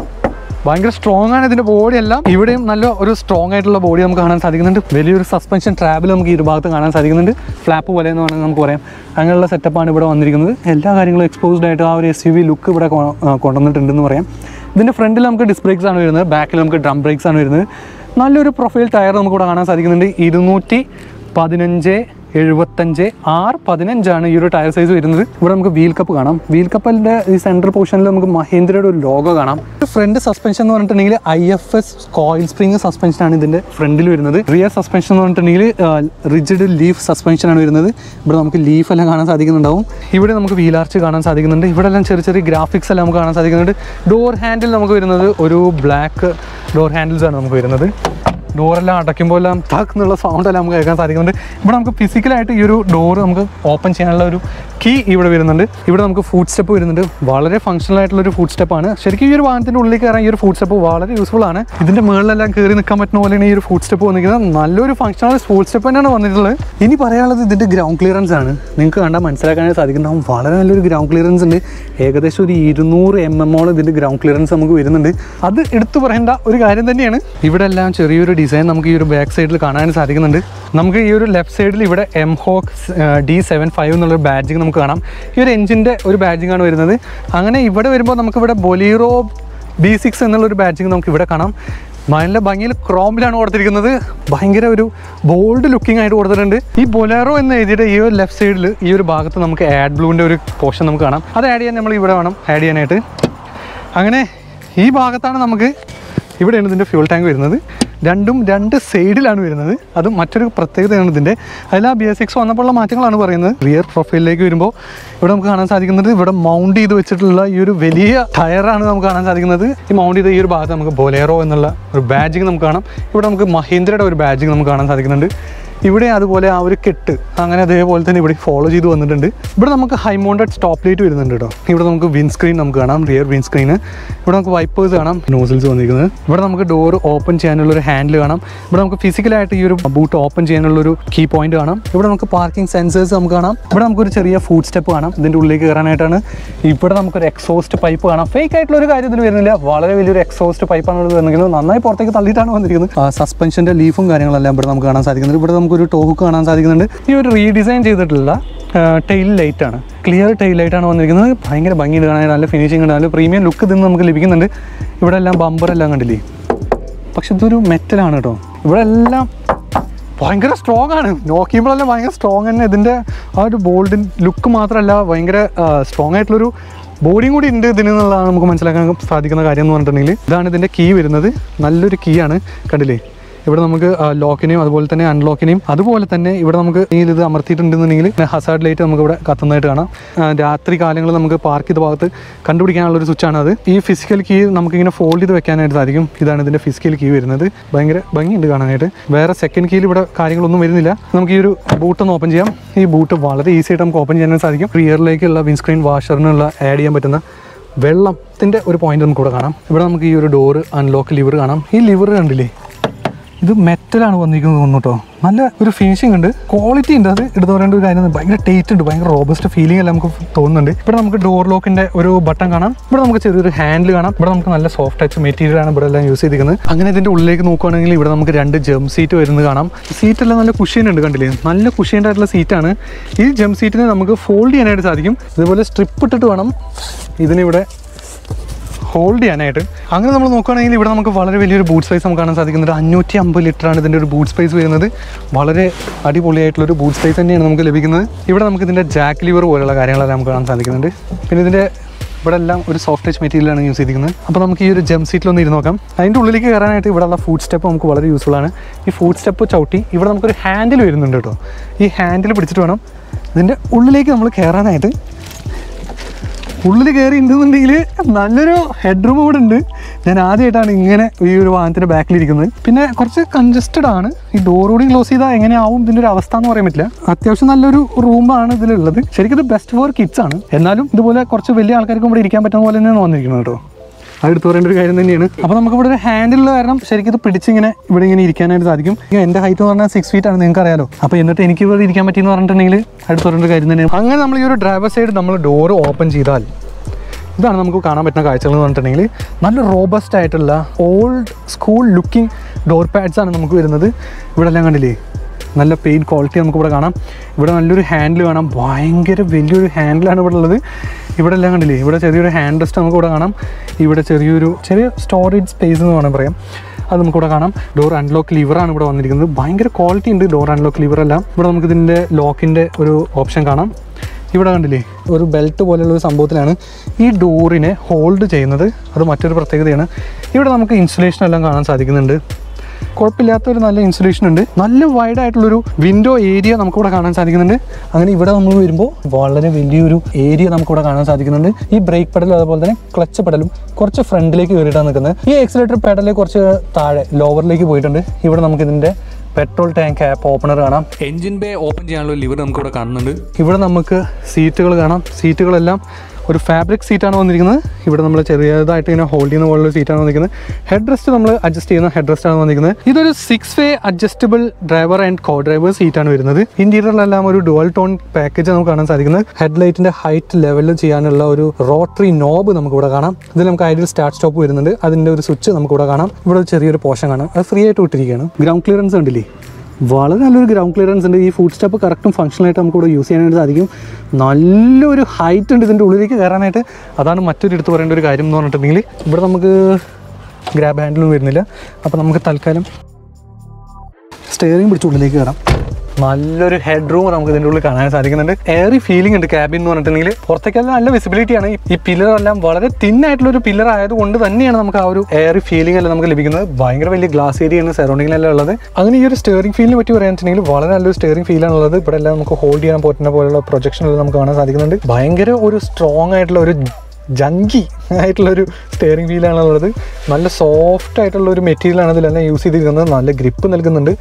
ഭയങ്കര സ്ട്രോങ് ആണ് ഇതിന്റെ ബോഡി എല്ലാം ഇവിടെയും നല്ല ഒരു സ്ട്രോങ് ആയിട്ടുള്ള ബോഡി നമുക്ക് കാണാൻ സാധിക്കുന്നുണ്ട് വലിയൊരു സസ്പെൻഷൻ ട്രാബിൽ നമുക്ക് ഇരുഭാഗത്ത് കാണാൻ സാധിക്കുന്നുണ്ട് ഫ്ലാപ്പ് പോലെ എന്ന് വേണമെങ്കിൽ നമുക്ക് പറയാം അങ്ങനെയുള്ള സെറ്റപ്പാണ് ഇവിടെ വന്നിരിക്കുന്നത് എല്ലാ കാര്യങ്ങളും എക്സ്പോസ്ഡ് ആയിട്ട് ആ ഒരു എസ് യു വി ലുക്ക് ഇവിടെ കൊ- ആ, കൊണ്ടുവന്നിട്ടുണ്ടെന്ന് പറയാം ഇതിന്റെ ഫ്രണ്ടിൽ നമുക്ക് ഡിസ്ക് ബ്രേക്സ് ആണ് വരുന്നത് ബാക്കിൽ നമുക്ക് ഡ്രം ബ്രേക്സ് ആണ് വരുന്നത് നല്ലൊരു പ്രൊഫൈൽ ടയർ നമുക്ക് ഇവിടെ കാണാൻ സാധിക്കുന്നുണ്ട് ഇരുന്നൂറ്റി പതിനഞ്ച് എഴുപത്തഞ്ച് ആറ് പതിനഞ്ചാണ് ഈ ഒരു ടയർ സൈസ് വരുന്നത് ഇവിടെ നമുക്ക് വീൽ കപ്പ് കാണാം വീൽ കപ്പലിൻ്റെ ഈ സെൻട്രൽ പോർഷനിൽ നമുക്ക് മഹേന്ദ്രയുടെ ഒരു ലോഗോ കാണാം ഫ്രണ്ട് സസ്പെൻഷൻ എന്ന് പറഞ്ഞിട്ടുണ്ടെങ്കിൽ I F S coil spring suspension ആണ് ഇതിൻ്റെ ഫ്രണ്ടിൽ വരുന്നത് റിയർ സസ്പെൻഷൻ എന്ന് പറഞ്ഞിട്ടുണ്ടെങ്കിൽ റിജിഡ് ലീഫ് സസ്പെൻഷൻ ആണ് വരുന്നത് ഇവിടെ നമുക്ക് ലീഫ് എല്ലാം കാണാൻ സാധിക്കുന്നുണ്ടാവും ഇവിടെ നമുക്ക് വീലാർച്ച് കാണാൻ സാധിക്കുന്നുണ്ട് ഇവിടെ എല്ലാം ചെറിയ ചെറിയ ഗ്രാഫിക്സ് എല്ലാം നമുക്ക് കാണാൻ സാധിക്കുന്നുണ്ട് ഡോർ ഹാൻഡിൽ നമുക്ക് വരുന്നത് ഒരു ബ്ലാക്ക് ഡോർ ഹാൻഡിൽസ് ആണ് നമുക്ക് വരുന്നത് ഡോറെല്ലാം അടയ്ക്കുമ്പോൾ എല്ലാം ടക്ക് എന്നുള്ള സൗണ്ട് എല്ലാം നമുക്ക് കേൾക്കാൻ സാധിക്കുന്നുണ്ട് ഇവിടെ നമുക്ക് ഫിസിക്കലായിട്ട് ഈ ഒരു ഡോർ നമുക്ക് ഓപ്പൺ ചെയ്യാനുള്ള ഒരു കീ ഇവിടെ വരുന്നുണ്ട് ഇവിടെ നമുക്ക് ഫുഡ് സ്റ്റെപ്പ് വരുന്നുണ്ട് വളരെ ഫങ്ഷണൽ ആയിട്ടുള്ള ഒരു ഫുഡ് സ്റ്റെപ്പാണ് ശരിക്കും ഈ ഒരു വാഹനത്തിൻ്റെ ഉള്ളിലേക്ക് കയറാൻ ഈ ഒരു ഫുഡ് സ്റ്റെപ്പ് വളരെ യൂസ്ഫുൾ ആണ് ഇതിൻ്റെ മുകളിലെല്ലാം കയറി നിൽക്കാൻ പറ്റുന്ന പോലെയാണ് ഈ ഒരു ഫുഡ് സ്റ്റെപ്പ് വന്നിരിക്കുന്നത് നല്ലൊരു ഫങ്ഷണൽ ഫുഡ് സ്റ്റെപ്പ് തന്നെയാണ് വന്നിട്ടുള്ളത് ഇനി പറയാനുള്ളത് ഇതിൻ്റെ ഗ്രൗണ്ട് ക്ലിയറൻസ് ആണ് നിങ്ങൾക്ക് കണ്ടാൽ മനസ്സിലാക്കാനായിട്ട് സാധിക്കുന്നുണ്ടാവും വളരെ നല്ലൊരു ഗ്രൗണ്ട് ക്ലിയറൻസ് ഉണ്ട് ഏകദേശം ഒരു ഇരുന്നൂറ് എം എമ്മോളം ഇതിൻ്റെ ഗ്രൗണ്ട് ക്ലിയറൻസ് നമുക്ക് വരുന്നുണ്ട് അത് എടുത്തു പറയേണ്ട ഒരു കാര്യം തന്നെയാണ് ഇവിടെ എല്ലാം ചെറിയൊരു ഡിസൈൻ നമുക്ക് ഈ ഒരു ബാക്ക് സൈഡിൽ കാണാൻ സാധിക്കുന്നുണ്ട് നമുക്ക് ഈ ഒരു ലെഫ്റ്റ് സൈഡിൽ ഇവിടെ M Hawk D seven five എന്നുള്ളൊരു ബാഡ്ജിങ് നമുക്ക് കാണാം ഈ ഒരു എഞ്ചിൻ്റെ ഒരു ബാഡ്ജിങ് ആണ് വരുന്നത് അങ്ങനെ ഇവിടെ വരുമ്പോൾ നമുക്ക് ഇവിടെ ബൊലീറോ ബി സിക്സ് എന്നുള്ളൊരു ബാഡ്ജിങ് നമുക്ക് ഇവിടെ കാണാം നല്ല ഭംഗിയിൽ ക്രോമിലാണ് കൊടുത്തിരിക്കുന്നത് ഭയങ്കര ഒരു ബോൾഡ് ലുക്കിംഗ് ആയിട്ട് കൊടുത്തിട്ടുണ്ട് ഈ ബൊലേറോ എന്ന് എഴുതിയിട്ട് ഈ ഒരു ലെഫ്റ്റ് സൈഡിൽ ഈ ഒരു ഭാഗത്ത് നമുക്ക് ആഡ് ബ്ലൂവിൻ്റെ ഒരു പോർഷൻ നമുക്ക് കാണാം അത് ആഡ് ചെയ്യാൻ നമ്മൾ ഇവിടെ വേണം ആഡ് ചെയ്യാനായിട്ട് അങ്ങനെ ഈ ഭാഗത്താണ് നമുക്ക് ഇവിടെയാണ് ഇതിൻ്റെ ഫ്യൂൾ ടാങ്ക് വരുന്നത് രണ്ടും രണ്ട് സൈഡിലാണ് വരുന്നത് അത് മറ്റൊരു പ്രത്യേകതയാണ് ഇതിൻ്റെ അതിൽ ആ ബി എസ് സിക്സ് വന്നപ്പോഴുള്ള മാറ്റങ്ങളാണ് പറയുന്നത് റിയർ പ്രൊഫൈലിലേക്ക് വരുമ്പോൾ ഇവിടെ നമുക്ക് കാണാൻ സാധിക്കുന്നത് ഇവിടെ മൗണ്ട് ചെയ്ത് വെച്ചിട്ടുള്ള ഈ ഒരു വലിയ ടയറാണ് നമുക്ക് കാണാൻ സാധിക്കുന്നത് ഈ മൗണ്ട് ചെയ്ത ഈ ഒരു ഭാഗത്ത് നമുക്ക് ബൊലേറോ എന്നുള്ള ഒരു ബാഡ്ജിങ് നമുക്ക് കാണാം ഇവിടെ നമുക്ക് മഹീന്ദ്രയുടെ ഒരു ബാഡ്ജിങ് നമുക്ക് കാണാൻ സാധിക്കുന്നുണ്ട് ഇവിടെ അതുപോലെ ആ ഒരു കെട്ട് അങ്ങനെ അതേപോലെ തന്നെ ഇവിടെ ഫോളോ ചെയ്ത് വന്നിട്ടുണ്ട് ഇവിടെ നമുക്ക് ഹൈ മൗണ്ടഡ് സ്റ്റോപ്പ് ലൈറ്റ് വരുന്നുണ്ട് കേട്ടോ ഇവിടെ നമുക്ക് വിൻ സ്ക്രീൻ നമുക്ക് കാണാം റിയർ വിൻ സ്ക്രീൻ ഇവിടെ നമുക്ക് വൈപ്പേഴ്സ് കാണാം നോസിൽസ് വന്നിരിക്കുന്നത് ഇവിടെ നമുക്ക് ഡോർ ഓപ്പൺ ചെയ്യാനുള്ള ഒരു ഹാൻഡിൽ കാണാം ഇവിടെ നമുക്ക് ഫിസിക്കലായിട്ട് ഈ ഒരു ബൂട്ട് ഓപ്പൺ ചെയ്യാനുള്ള ഒരു കീ പോയിന്റ് കാണാം ഇവിടെ നമുക്ക് പാർക്കിംഗ് സെൻസേഴ്സ് നമുക്ക് കാണാം ഇവിടെ നമുക്കൊരു ചെറിയ ഫുഡ് സ്റ്റെപ്പ് കാണാം ഇതിൻ്റെ ഉള്ളിലേക്ക് കയറാനായിട്ടാണ് ഇവിടെ നമുക്കൊരു എക്സോസ്റ്റ് പൈപ്പ് കാണാം ഫേക്ക് ആയിട്ടുള്ള ഒരു കാര്യം ഇതിൽ വരുന്നില്ല വളരെ വലിയൊരു എക്സോസ്റ്റ് പൈപ്പാണ് ഇവിടെ വന്നിരിക്കുന്നത് നന്നായി പുറത്തേക്ക് തള്ളിയിട്ടാണ് വന്നിരിക്കുന്നത് സസ്പെൻഷൻ്റെ ലീഫും കാര്യങ്ങളെല്ലാം ഇവിടെ നമുക്ക് കാണാൻ സാധിക്കുന്നുണ്ട് ഇവിടെ നമുക്കൊരു ടോഹുക്ക് കാണാൻ സാധിക്കുന്നുണ്ട് ഈ ഒരു റീഡിസൈൻ ചെയ്തിട്ടുള്ള ടെയിൽ ലൈറ്റ് ആണ് ക്ലിയർ ടെയിൽ ലൈറ്റ് ആണ് വന്നിരിക്കുന്നത് ഭയങ്കര ഭംഗിയുണ്ട് കാണാൻ നല്ല ഫിനിഷിംഗ് ഉണ്ട് നല്ല പ്രീമിയം ലുക്ക് ഇതിന് നമുക്ക് ലഭിക്കുന്നുണ്ട് ഇവിടെ എല്ലാം ബമ്പർ എല്ലാം കണ്ടില്ലേ പക്ഷെ ഇതൊരു മെറ്റലാണ് കേട്ടോ ഇവിടെ എല്ലാം ഭയങ്കര സ്ട്രോങ് ആണ് നോക്കിയപ്പോഴെല്ലാം ഭയങ്കര സ്ട്രോങ് തന്നെ ഇതിൻ്റെ ആ ഒരു ബോൾഡിൻ ലുക്ക് മാത്രമല്ല ഭയങ്കര സ്ട്രോങ് ആയിട്ടുള്ളൊരു ബോഡിയും കൂടി ഉണ്ട് ഇതിന് എന്നുള്ളതാണ് നമുക്ക് മനസ്സിലാക്കാൻ സാധിക്കുന്ന കാര്യം എന്ന് പറഞ്ഞിട്ടുണ്ടെങ്കിൽ ഇതാണ് ഇതിൻ്റെ കീ വരുന്നത് നല്ലൊരു കീ ആണ് കണ്ടില്ലേ ഇവിടെ നമുക്ക് ലോക്കിനെയും അതുപോലെ തന്നെ അൺലോക്കിനെയും അതുപോലെ തന്നെ ഇവിടെ നമുക്ക് ഈ ഇത് അമർത്തിയിട്ടുണ്ടെന്നുണ്ടെങ്കിൽ ഹസാർഡ് ലൈറ്റ് നമുക്ക് ഇവിടെ കത്തുന്നതായിട്ട് കാണാം ആ, രാത്രി കാലങ്ങളിൽ നമുക്ക് പാർക്ക് ചെയ്ത ഭാഗത്ത് കണ്ടുപിടിക്കാനുള്ള ഒരു സ്വിച്ചാണ് അത് ഈ ഫിസിക്കൽ കീ നമുക്ക് ഇങ്ങനെ ഫോൾഡ് ചെയ്ത് വെക്കാനായിട്ട് സാധിക്കും ഇതാണ് ഇതിൻ്റെ ഫിസിക്കൽ കീ വരുന്നത് ഭയങ്കര ഭംഗിയുണ്ട് കാണാനായിട്ട് വേറെ സെക്കൻഡ് കീയിൽ ഇവിടെ കാര്യങ്ങളൊന്നും വരുന്നില്ല നമുക്ക് ഈ ഒരു ബൂട്ട് ഒന്ന് ഓപ്പൺ ചെയ്യാം ഈ ബൂട്ട് വളരെ ഈസി ആയിട്ട് നമുക്ക് ഓപ്പൺ ചെയ്യാനായിട്ട് സാധിക്കും റിയറിലേക്കുള്ള വിൻസ്ക്രീൻ വാഷറിനുള്ള ആഡ് ചെയ്യാൻ പറ്റുന്ന വെള്ളത്തിൻ്റെ ഒരു പോയിന്റ് നമുക്ക് ഇവിടെ കാണാം ഇവിടെ നമുക്ക് ഈ ഒരു ഡോറ് അൺലോക്ക് ലിവർ കാണാം ഈ ലിവർ കണ്ടില്ലേ ഇത് മെറ്റലാണ് വന്നിരിക്കുന്നത് തോന്നുന്നു കേട്ടോ നല്ല ഒരു ഫിനിഷിംഗ് ഉണ്ട് ക്വാളിറ്റി ഉണ്ട് അത് എടുത്തു പറയേണ്ട ഒരു കാര്യം ഭയങ്കര ടേറ്റ് ഉണ്ട് ഭയങ്കര റോബസ്റ്റ് ഫീലിംഗ് എല്ലാം നമുക്ക് തോന്നുന്നുണ്ട് ഇവിടെ നമുക്ക് ഡോർ ലോക്കിന്റെ ഒരു ബട്ടൺ കാണാം ഇവിടെ നമുക്ക് ചെറിയൊരു ഹാൻഡിൽ കാണാം ഇവിടെ നമുക്ക് നല്ല സോഫ്റ്റ് ടച്ച് മെറ്റീരിയൽ ആണ് ഇവിടെ എല്ലാം യൂസ് ചെയ്തിരിക്കുന്നത് അങ്ങനെ ഇതിന്റെ ഉള്ളിലേക്ക് നോക്കുകയാണെങ്കിൽ ഇവിടെ നമുക്ക് രണ്ട് ജം സീറ്റ് വരുന്നത് കാണാം സീറ്റ് എല്ലാം നല്ല കുഷ്യൻ ഉണ്ട് കണ്ടില്ലേ നല്ല കുഷ്യൻ ആയിട്ടുള്ള സീറ്റാണ് ഈ ജം സീറ്റിനെ നമുക്ക് ഫോൾഡ് ചെയ്യാനായിട്ട് സാധിക്കും ഇതുപോലെ സ്ട്രിപ്പ് ഇട്ടിട്ട് വേണം ഇതിനിവിടെ ഹോൾഡ് ചെയ്യാനായിട്ട് അങ്ങനെ നമ്മൾ നോക്കുകയാണെങ്കിൽ ഇവിടെ നമുക്ക് വളരെ വലിയൊരു ബൂട്ട് സ്പേസ് നമുക്ക് കാണാൻ സാധിക്കുന്നുണ്ട് അഞ്ഞൂറ്റി അമ്പത് ലിറ്ററാണ് ഇതിൻ്റെ ഒരു ബൂട്ട് സ്പേസ് വരുന്നത് വളരെ അടിപൊളിയായിട്ടുള്ളൊരു ബൂട്ട് സ്പേസ് തന്നെയാണ് നമുക്ക് ലഭിക്കുന്നത് ഇവിടെ നമുക്ക് ഇതിൻ്റെ ജാക്ക് ലിവർ പോലുള്ള കാര്യങ്ങളെല്ലാം നമുക്ക് കാണാൻ സാധിക്കുന്നുണ്ട് പിന്നെ ഇതിൻ്റെ ഇവിടെ എല്ലാം ഒരു സോഫ്റ്റ് ടച്ച് മെറ്റീരിയലാണ് യൂസ് ചെയ്തിരിക്കുന്നത് അപ്പോൾ നമുക്ക് ഈ ഒരു ജം സീറ്റിലൊന്ന് ഇരുന്ന് നോക്കാം അതിൻ്റെ ഉള്ളിലേക്ക് കയറാനായിട്ട് ഇവിടെയുള്ള ഫുഡ് സ്റ്റെപ്പ് നമുക്ക് വളരെ യൂസ്ഫുൾ ആണ് ഈ ഫുഡ് സ്റ്റെപ്പ് ചവിട്ടി ഇവിടെ നമുക്കൊരു ഹാൻഡിൽ വരുന്നുണ്ട് കേട്ടോ ഈ ഹാൻഡിൽ പിടിച്ചിട്ട് വേണം ഇതിൻ്റെ ഉള്ളിലേക്ക് നമ്മൾ കയറാനായിട്ട് ഉള്ളിൽ കയറി ഉണ്ടെന്നുണ്ടെങ്കിൽ നല്ലൊരു ഹെഡ് റൂം ഇവിടെ ഉണ്ട് ഞാൻ ആദ്യമായിട്ടാണ് ഇങ്ങനെ ഈ ഒരു വാഹനത്തിൻ്റെ ബാക്കിലിരിക്കുന്നത് പിന്നെ കുറച്ച് കൺജസ്റ്റഡ് ആണ് ഈ ഡോർ കൂടി ക്ലോസ് ചെയ്താൽ എങ്ങനെയാവും ഇതിൻ്റെ ഒരു അവസ്ഥ എന്ന് പറയാൻ പറ്റില്ല അത്യാവശ്യം നല്ലൊരു റൂമാണ് ഇതിലുള്ളത് ശരിക്കും ഇത് ബെസ്റ്റ് ഫോർ കിഡ്സ് ആണ് എന്നാലും ഇതുപോലെ കുറച്ച് വലിയ ആൾക്കാർക്കും ഇവിടെ ഇരിക്കാൻ പറ്റുന്ന പോലെ തന്നെയാണ് വന്നിരിക്കുന്നത് കേട്ടോ അത് എടുത്തു പറയേണ്ട ഒരു കാര്യം തന്നെയാണ് അപ്പോൾ നമുക്ക് ഇവിടെ ഒരു ഹാൻഡിലുള്ള കാരണം ശരിക്കും ഇത് പിടിച്ചിങ്ങനെ ഇവിടെ ഇങ്ങനെ ഇരിക്കാനായിട്ട് സാധിക്കും ഇങ്ങനെ എൻ്റെ ഹൈറ്റ് എന്ന് പറഞ്ഞാൽ സിക്സ് ഫീറ്റ് ആണ് നിങ്ങൾക്ക് അറിയാലോ അപ്പോൾ എന്നിട്ട് എനിക്ക് ഇവിടെ ഇരിക്കാൻ പറ്റിയെന്ന് പറഞ്ഞിട്ടുണ്ടെങ്കിൽ അടുത്ത് പറയേണ്ട ഒരു കാര്യം തന്നെയാണ് അങ്ങനെ നമ്മൾ ഈ ഒരു ഡ്രൈവർ സൈഡ് നമ്മൾ ഡോർ ഓപ്പൺ ചെയ്താൽ ഇതാണ് നമുക്ക് കാണാൻ പറ്റുന്ന കാഴ്ചകൾ എന്ന് പറഞ്ഞിട്ടുണ്ടെങ്കിൽ നല്ല റോബസ്റ്റ് ആയിട്ടുള്ള old school looking door pads ആണ് നമുക്ക് വരുന്നത് ഇവിടെ എല്ലാം കണ്ടില്ലേ നല്ല പെയിൻ ക്വാളിറ്റി നമുക്ക് ഇവിടെ കാണാം ഇവിടെ നല്ലൊരു ഹാൻഡിൽ കാണാം ഭയങ്കര വലിയൊരു ഹാൻഡിലാണ് ഇവിടെ ഉള്ളത് ഇവിടെ എല്ലാം കണ്ടില്ലേ ഇവിടെ ചെറിയൊരു ഹാൻഡ് റെസ്റ്റ് നമുക്ക് ഇവിടെ കാണാം ഇവിടെ ചെറിയൊരു ചെറിയ സ്റ്റോറേജ് സ്പേസ് എന്ന് വേണമെങ്കിൽ പറയാം അത് നമുക്കിവിടെ കാണാം ഡോർ അൺലോക്ക് ലിവറാണ് ഇവിടെ വന്നിരിക്കുന്നത് ഭയങ്കര ക്വാളിറ്റി ഉണ്ട് ഡോർ അൺലോക്ക് ലിവർ എല്ലാം ഇവിടെ നമുക്ക് ഇതിൻ്റെ ലോക്കിൻ്റെ ഒരു ഓപ്ഷൻ കാണാം ഇവിടെ കണ്ടില്ലേ ഒരു ബെൽറ്റ് പോലെയുള്ള ഒരു സംഭവത്തിലാണ് ഈ ഡോറിനെ ഹോൾഡ് ചെയ്യുന്നത് അത് മറ്റൊരു പ്രത്യേകതയാണ് ഇവിടെ നമുക്ക് ഇൻസുലേഷൻ എല്ലാം കാണാൻ സാധിക്കുന്നുണ്ട് കുഴപ്പമില്ലാത്ത ഒരു നല്ല ഇൻസുലേഷൻ ഉണ്ട് നല്ല വൈഡ് ആയിട്ടുള്ളൊരു വിൻഡോ ഏരിയ നമുക്കിവിടെ കാണാൻ സാധിക്കുന്നുണ്ട് അങ്ങനെ ഇവിടെ നമ്മൾ വരുമ്പോൾ വളരെ വലിയൊരു ഏരിയ നമുക്കിവിടെ കാണാൻ സാധിക്കുന്നുണ്ട് ഈ ബ്രേക്ക് പെഡലും അതുപോലെ തന്നെ ക്ലച്ച് പെഡലും കുറച്ച് ഫ്രണ്ടിലേക്ക് കയറിയിട്ടാണ് നിൽക്കുന്നത് ഈ എക്സിലേറ്റർ പെഡൽ കുറച്ച് താഴെ ലോവറിലേക്ക് പോയിട്ടുണ്ട് ഇവിടെ നമുക്ക് ഇതിൻ്റെ പെട്രോൾ ടാങ്ക് ആപ്പ് ഓപ്പണർ കാണാം എഞ്ചിൻ ബേ ഓപ്പൺ ചെയ്യാനുള്ള ലിവർ നമുക്ക് ഇവിടെ കാണുന്നുണ്ട് ഇവിടെ നമുക്ക് സീറ്റുകൾ കാണാം സീറ്റുകളെല്ലാം ഒരു ഫാബ്രിക് സീറ്റാണ് വന്നിരിക്കുന്നത് ഇവിടെ നമ്മൾ ചെറിയതായിട്ട് ഇങ്ങനെ ഹോൾഡ് ചെയ്യുന്ന പോലുള്ള സീറ്റാണ് വന്നിരിക്കുന്നത് ഹെഡ് റെസ്റ്റ് നമ്മൾ അഡ്ജസ്റ്റ് ചെയ്യുന്ന ഹെഡ് റെസ്റ്റ് ആണ് വന്നിരിക്കുന്നത് ഇതൊരു six way adjustable driver and co driver സീറ്റാണ് വരുന്നത് ഇന്റീരിയറിലെല്ലാം ഒരു ഡുവൽ ടോൺ പാക്കേജ് നമുക്ക് കാണാൻ സാധിക്കുന്നത് ഹെഡ് ലൈറ്റിന്റെ ഹൈറ്റ് ലെവലിൽ ചെയ്യാനുള്ള ഒരു റോട്ടറി നോബ് നമുക്ക് ഇവിടെ കാണാം ഇതിൽ നമുക്ക് ഐഡിയൽ സ്റ്റാർട്ട് സ്റ്റോപ്പ് വരുന്നുണ്ട് അതിന്റെ ഒരു സ്വിച്ച് നമുക്ക് ഇവിടെ കാണാം ഇവിടെ ഒരു ചെറിയൊരു പോർഷൻ കാണാം അത് ഫ്രീ ആയിട്ട് വിട്ടിരിക്കുകയാണ് ഗ്രൗണ്ട് ക്ലിയറൻസ് ഉണ്ടല്ലേ വളരെ നല്ലൊരു ഗ്രൗണ്ട് ക്ലിയറൻസ് ഉണ്ട് ഈ ഫുഡ് സ്റ്റെപ്പ് കറക്റ്റും ഫംഗ്ഷനായിട്ട് നമുക്ക് ഇവിടെ യൂസ് ചെയ്യാനായിട്ട് സാധിക്കും നല്ലൊരു ഹൈറ്റ് ഉണ്ട് ഇതിൻ്റെ ഉള്ളിലേക്ക് കയറാനായിട്ട് അതാണ് മറ്റൊരു എടുത്ത് പറയേണ്ട ഒരു കാര്യം എന്ന് പറഞ്ഞിട്ടുണ്ടെങ്കിൽ ഇവിടെ നമുക്ക് ഗ്രാബ് ഹാൻഡിലൊന്നും വരുന്നില്ല അപ്പോൾ നമുക്ക് തൽക്കാലം സ്റ്റെയറിംഗ് പിടിച്ച് ഉള്ളിലേക്ക് കയറാം നല്ലൊരു ഹെഡ് റൂം നമുക്ക് ഇതിൻ്റെ ഉള്ളിൽ കാണാൻ സാധിക്കുന്നുണ്ട് എയറി ഫീലിംഗ് ഉണ്ട് ക്യാബിൻ എന്ന് പറഞ്ഞിട്ടുണ്ടെങ്കിൽ പുറത്തേക്കെല്ലാം നല്ല വിസിബിലിറ്റിയാണ് ഈ പില്ലർ എല്ലാം വളരെ തിൻ ആയിട്ടുള്ള ഒരു പില്ലർ ആയതുകൊണ്ട് തന്നെയാണ് നമുക്ക് ആ ഒരു എയറി ഫീലിംഗ് എല്ലാം നമുക്ക് ലഭിക്കുന്നത് ഭയങ്കര വലിയ ഗ്ലാസ് ഏരിയയാണ് സറൗണ്ടിങ്ങിലെല്ലാം ഉള്ളത് അങ്ങനെ ഈ ഒരു സ്റ്റിയറിംഗ് ഫീലിനെ പറ്റി പറയുകയാണെന്നുണ്ടെങ്കിൽ വളരെ നല്ലൊരു സ്റ്റിയറിംഗ് ഫീലാണ് ഉള്ളത് ഇവിടെ എല്ലാം നമുക്ക് ഹോൾഡ് ചെയ്യാൻ പറ്റുന്ന പോലുള്ള പ്രൊജക്ഷൻ നമുക്ക് കാണാൻ സാധിക്കുന്നുണ്ട് ഭയങ്കര ഒരു സ്ട്രോങ് ആയിട്ടുള്ള ഒരു ജങ്കി ആയിട്ടുള്ളൊരു സ്റ്റിയറിംഗ് വീലാണ് ഉള്ളത് നല്ല സോഫ്റ്റ് ആയിട്ടുള്ള ഒരു മെറ്റീരിയലാണ് ഇതിലെല്ലാം യൂസ് ചെയ്തിരിക്കുന്നത് നല്ല ഗ്രിപ്പ് നൽകുന്നുണ്ട്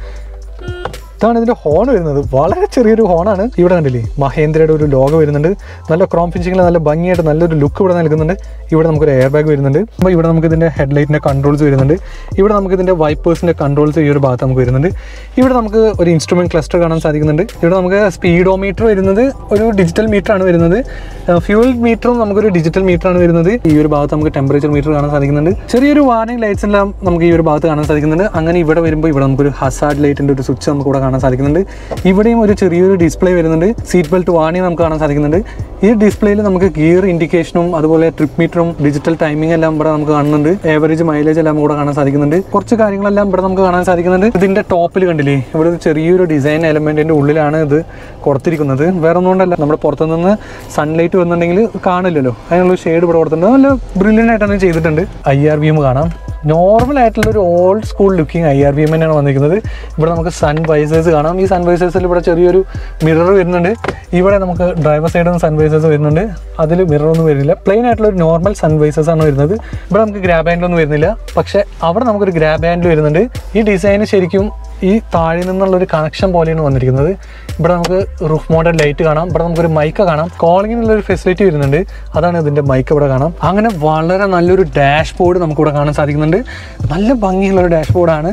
ഇതാണ് ഇതിന്റെ ഹോൺ വരുന്നത് വളരെ ചെറിയൊരു ഹോണാണ് ഇവിടെ കണ്ടില്ലേ മഹേന്ദ്രയുടെ ഒരു ലോഗോ വരുന്നുണ്ട് നല്ല ക്രോം ഫിനിഷിങ്ങിൽ നല്ല ഭംഗിയായിട്ട് നല്ലൊരു ലുക്ക് ഇവിടെ നൽകുന്നുണ്ട് ഇവിടെ നമുക്കൊരു എയർ ബാഗ് വരുന്നുണ്ട് അപ്പോൾ ഇവിടെ നമുക്ക് ഇതിന്റെ ഹെഡ്ലൈറ്റിന്റെ കൺട്രോൾസ് വരുന്നുണ്ട് ഇവിടെ നമുക്ക് ഇതിന്റെ വൈപ്പേഴ്സിന്റെ കൺട്രോൾസ് ഈ ഒരു ഭാഗത്ത് നമുക്ക് വരുന്നുണ്ട് ഇവിടെ നമുക്ക് ഒരു ഇൻസ്ട്രുമെന്റ് ക്ലസ്റ്റർ കാണാൻ സാധിക്കുന്നുണ്ട് ഇവിടെ നമുക്ക് സ്പീഡോമീറ്റർ വരുന്നത് ഒരു ഡിജിറ്റൽ മീറ്റർ ആണ് വരുന്നത് ഫ്യൂൽ മീറ്ററും നമുക്കൊരു ഡിജിറ്റൽ മീറ്റർ ആണ് വരുന്നത് ഈ ഒരു ഭാഗത്ത് നമുക്ക് ടെമ്പറേച്ചർ മീറ്റർ കാണാൻ സാധിക്കുന്നുണ്ട് ചെറിയൊരു വാർണിംഗ് ലൈറ്റ്സ് എല്ലാം നമുക്ക് ഈ ഒരു ഭാഗത്ത് കാണാൻ സാധിക്കുന്നുണ്ട് അങ്ങനെ ഇവിടെ വരുമ്പോൾ ഇവിടെ നമുക്കൊരു ഹസാർഡ് ലൈറ്റിന്റെ ഒരു സ്വിച്ച് നമുക്ക് ഇവിടെ കാണാൻ സാധിക്കുന്നുണ്ട് ഇവിടെയും ഒരു ചെറിയൊരു ഡിസ്പ്ലേ വരുന്നുണ്ട് സീറ്റ് ബെൽറ്റ് വാർണിംഗ് നമുക്ക് കാണാൻ സാധിക്കുന്നുണ്ട് ഈ ഡിസ്പ്ലേയിൽ നമുക്ക് ഗിയർ ഇൻഡിക്കേഷനും അതുപോലെ ട്രിപ്പ് മീറ്ററും ഡിജിറ്റൽ ടൈമിംഗ് എല്ലാം ഇവിടെ നമുക്ക് കാണുന്നുണ്ട് ഏവറേജ് മൈലേജ് എല്ലാം ഇവിടെ കാണാൻ സാധിക്കുന്നുണ്ട് കുറച്ച് കാര്യങ്ങളെല്ലാം ഇവിടെ നമുക്ക് കാണാൻ സാധിക്കുന്നുണ്ട് ഇതിന്റെ ടോപ്പിൽ കണ്ടില്ലേ ഇവിടെ ഒരു ചെറിയൊരു ഡിസൈൻ എലമെന്റിന്റെ ഉള്ളിലാണ് ഇത് കൊടുത്തിരിക്കുന്നത് വേറെ ഒന്നുകൊണ്ടല്ല നമ്മുടെ പുറത്തുനിന്ന് സൺലൈറ്റ് വന്നിട്ടുണ്ടെങ്കിൽ കാണില്ലല്ലോ അതിനുള്ള ഷെയ്ഡ് ഇവിടെ കൊടുത്തിട്ടുണ്ട് നല്ല ബ്രില്യൻ്റ് ആയിട്ടാണ് ചെയ്തിട്ടുണ്ട് ഐ ആർ വി എം കാണാം നോർമൽ ആയിട്ടുള്ള ഒരു old school looking I R V M തന്നെയാണ് വന്നിരിക്കുന്നത് ഇവിടെ നമുക്ക് സൺ വൈസേഴ്സ് കാണാം ഈ സൺ വൈസേഴ്സിൽ ഇവിടെ ചെറിയൊരു മിറർ വരുന്നുണ്ട് ഇവിടെ നമുക്ക് ഡ്രൈവർ സൈഡിൽ നിന്ന് സൺ വൈസേഴ്സ് വരുന്നുണ്ട് അതിൽ മിറർ ഒന്നും വരുന്നില്ല പ്ലെയിൻ ആയിട്ടുള്ള ഒരു നോർമൽ സൺ വൈസേഴ്സ് ആണ് വരുന്നത് ഇവിടെ നമുക്ക് ഗ്രാബ് ഹാൻഡിലൊന്നും വരുന്നില്ല പക്ഷേ അവിടെ നമുക്കൊരു ഗ്രാബ് ഹാൻഡിൽ വരുന്നുണ്ട് ഈ ഡിസൈൻ ശരിക്കും ഈ താഴെ നിന്നുള്ള ഒരു കണക്ഷൻ പോലെയാണ് വന്നിരിക്കുന്നത് ഇവിടെ നമുക്ക് റൂഫ് മോഡൽ ലൈറ്റ് കാണാം ഇവിടെ നമുക്കൊരു മൈക്ക് കാണാം കോളിങ്ങിനുള്ള ഒരു ഫെസിലിറ്റി വരുന്നുണ്ട് അതാണ് ഇതിന്റെ മൈക്ക് ഇവിടെ കാണാം അങ്ങനെ വളരെ നല്ലൊരു ഡാഷ് ബോർഡ് നമുക്ക് ഇവിടെ കാണാൻ സാധിക്കുന്നുണ്ട് നല്ല ഭംഗിയുള്ള ഒരു ഡാഷ് ബോർഡാണ്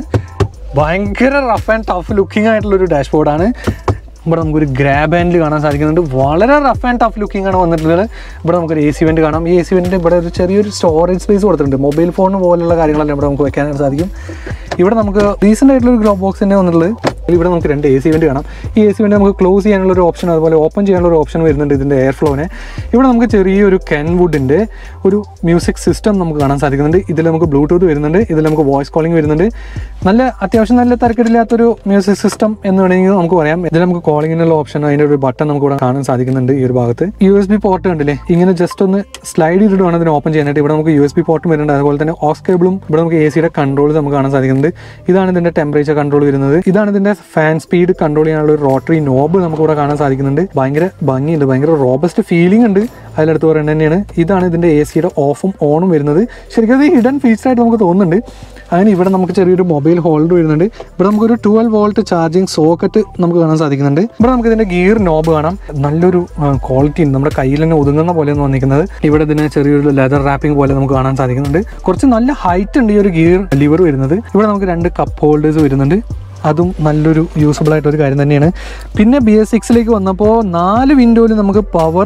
ഭയങ്കര റഫ് ആൻഡ് ടഫ് ലുക്കിംഗ് ആയിട്ടുള്ള ഒരു ഡാഷ് ബോർഡാണ് ഇവിടെ നമുക്കൊരു ഗ്രാബ് ഹാൻഡിൽ കാണാൻ സാധിക്കുന്നുണ്ട് വളരെ റഫ് ആൻഡ് ടഫ് ലുക്കിംഗ് ആണ് വന്നിട്ടുള്ളത് ഇവിടെ നമുക്കൊരു എ സി വെന്റ് കാണാം ഈ എ സി വെന്റിന് ഇവിടെ ഒരു ചെറിയൊരു സ്റ്റോറേജ് സ്പേസ് കൊടുത്തിട്ടുണ്ട് മൊബൈൽ ഫോൺ പോലുള്ള കാര്യങ്ങളെല്ലാം ഇവിടെ നമുക്ക് വെക്കാനായിട്ട് സാധിക്കും ഇവിടെ നമുക്ക് റീസെൻ്റ് ആയിട്ടുള്ള ഒരു ഗ്ലോ ബോക്സ് തന്നെ വന്നിട്ടുള്ളത് ഇവിടെ നമുക്ക് രണ്ട് എ സി വെന്റ് കാണാം ഈ എ സി വെന്റ് നമുക്ക് ക്ലോസ് ചെയ്യാനുള്ള ഒരു ഓപ്ഷൻ അതുപോലെ ഓപ്പൺ ചെയ്യാനുള്ള ഒരു ഓപ്ഷൻ വരുന്നുണ്ട് ഇതിൻ്റെ എയർ ഫ്ലോനെ ഇവിടെ നമുക്ക് ചെറിയൊരു കെൻ വുഡിൻ്റെ ഒരു മ്യൂസിക് സിസ്റ്റം നമുക്ക് കാണാൻ സാധിക്കുന്നുണ്ട് ഇതിൽ നമുക്ക് ബ്ലൂടൂത്ത് വരുന്നുണ്ട് ഇതിൽ നമുക്ക് വോയിസ് കോളിംഗ് വരുന്നുണ്ട് നല്ല അത്യാവശ്യം നല്ല തരക്കേടില്ലാത്തൊരു മ്യൂസിക് സിസ്റ്റം എന്ന് വേണമെങ്കിൽ നമുക്ക് പറയാം ഇതിൽ നമുക്ക് കോളിങ്ങിനുള്ള ഓപ്ഷൻ അതിൻ്റെ ഒരു ബട്ടൺ നമുക്ക് ഇവിടെ കാണാൻ സാധിക്കുന്നുണ്ട് ഈ ഒരു ഭാഗത്ത് യു എസ് ബി പോർട്ട് കണ്ടില്ലേ ഇങ്ങനെ ജസ്റ്റ് ഒന്ന് സ്ലൈഡ് ചെയ്തിട്ട് വേണം ഇതിനെ ഓപ്പൺ ചെയ്യാനായിട്ട് ഇവിടെ നമുക്ക് യു എസ് ബി പോർട്ടും വരുന്നുണ്ട് അതുപോലെ തന്നെ ഓസ് കേബിളും ഇവിടെ നമുക്ക് എ സിയുടെ കൺട്രോൾസ് നമുക്ക് കാണാൻ സാധിക്കുന്നുണ്ട് ഇതാണ് ഇതിന്റെ ടെമ്പറേച്ചർ കൺട്രോൾ വരുന്നത് ഇതാണ് ഇതിന്റെ ഫാൻ സ്പീഡ് കൺട്രോൾ ചെയ്യാനുള്ള ഒരു റോട്ടറി നോബ് നമുക്ക് ഇവിടെ കാണാൻ സാധിക്കുന്നുണ്ട് ഭയങ്കര ഭംഗിയുണ്ട് ഭയങ്കര റോബസ്റ്റ് ഫീലിംഗ് ഉണ്ട് അതിലെടുത്ത് പറയുന്നത് തന്നെയാണ് ഇതാണ് ഇതിന്റെ എ സിയുടെ ഓഫും ഓണും വരുന്നത് ശരിക്കും അത് ഹിഡൻ ഫീച്ചർ ആയിട്ട് നമുക്ക് തോന്നുന്നുണ്ട് അങ്ങനെ ഇവിടെ നമുക്ക് ചെറിയൊരു മൊബൈൽ ഹോൾഡർ വരുന്നുണ്ട് ഇവിടെ നമുക്കൊരു ട്വൽവ് വോൾട്ട് ചാർജിങ് സോക്കറ്റ് നമുക്ക് കാണാൻ സാധിക്കുന്നുണ്ട് ഇവിടെ നമുക്ക് ഇതിന്റെ ഗിയർ നോബ് കാണാം നല്ലൊരു ക്വാളിറ്റി ഉണ്ട് നമ്മുടെ കയ്യിൽ തന്നെ ഒതുങ്ങുന്ന പോലെയാണ് വന്നിരിക്കുന്നത് ഇവിടെ ഇതിന് ചെറിയൊരു ലെതർ റാപ്പിംഗ് പോലെ നമുക്ക് കാണാൻ സാധിക്കുന്നുണ്ട് കുറച്ച് നല്ല ഹൈറ്റ് ഉണ്ട് ഈ ഒരു ഗിയർ ലിവർ വരുന്നത് ഇവിടെ നമുക്ക് രണ്ട് കപ്പ് ഹോൾഡേഴ്സ് വരുന്നുണ്ട് അതും നല്ലൊരു യൂസ്ഫുൾ ആയിട്ടൊരു കാര്യം തന്നെയാണ് പിന്നെ ബി എസ് സിക്സിലേക്ക് വന്നപ്പോൾ നാല് വിൻഡോയിൽ നമുക്ക് പവർ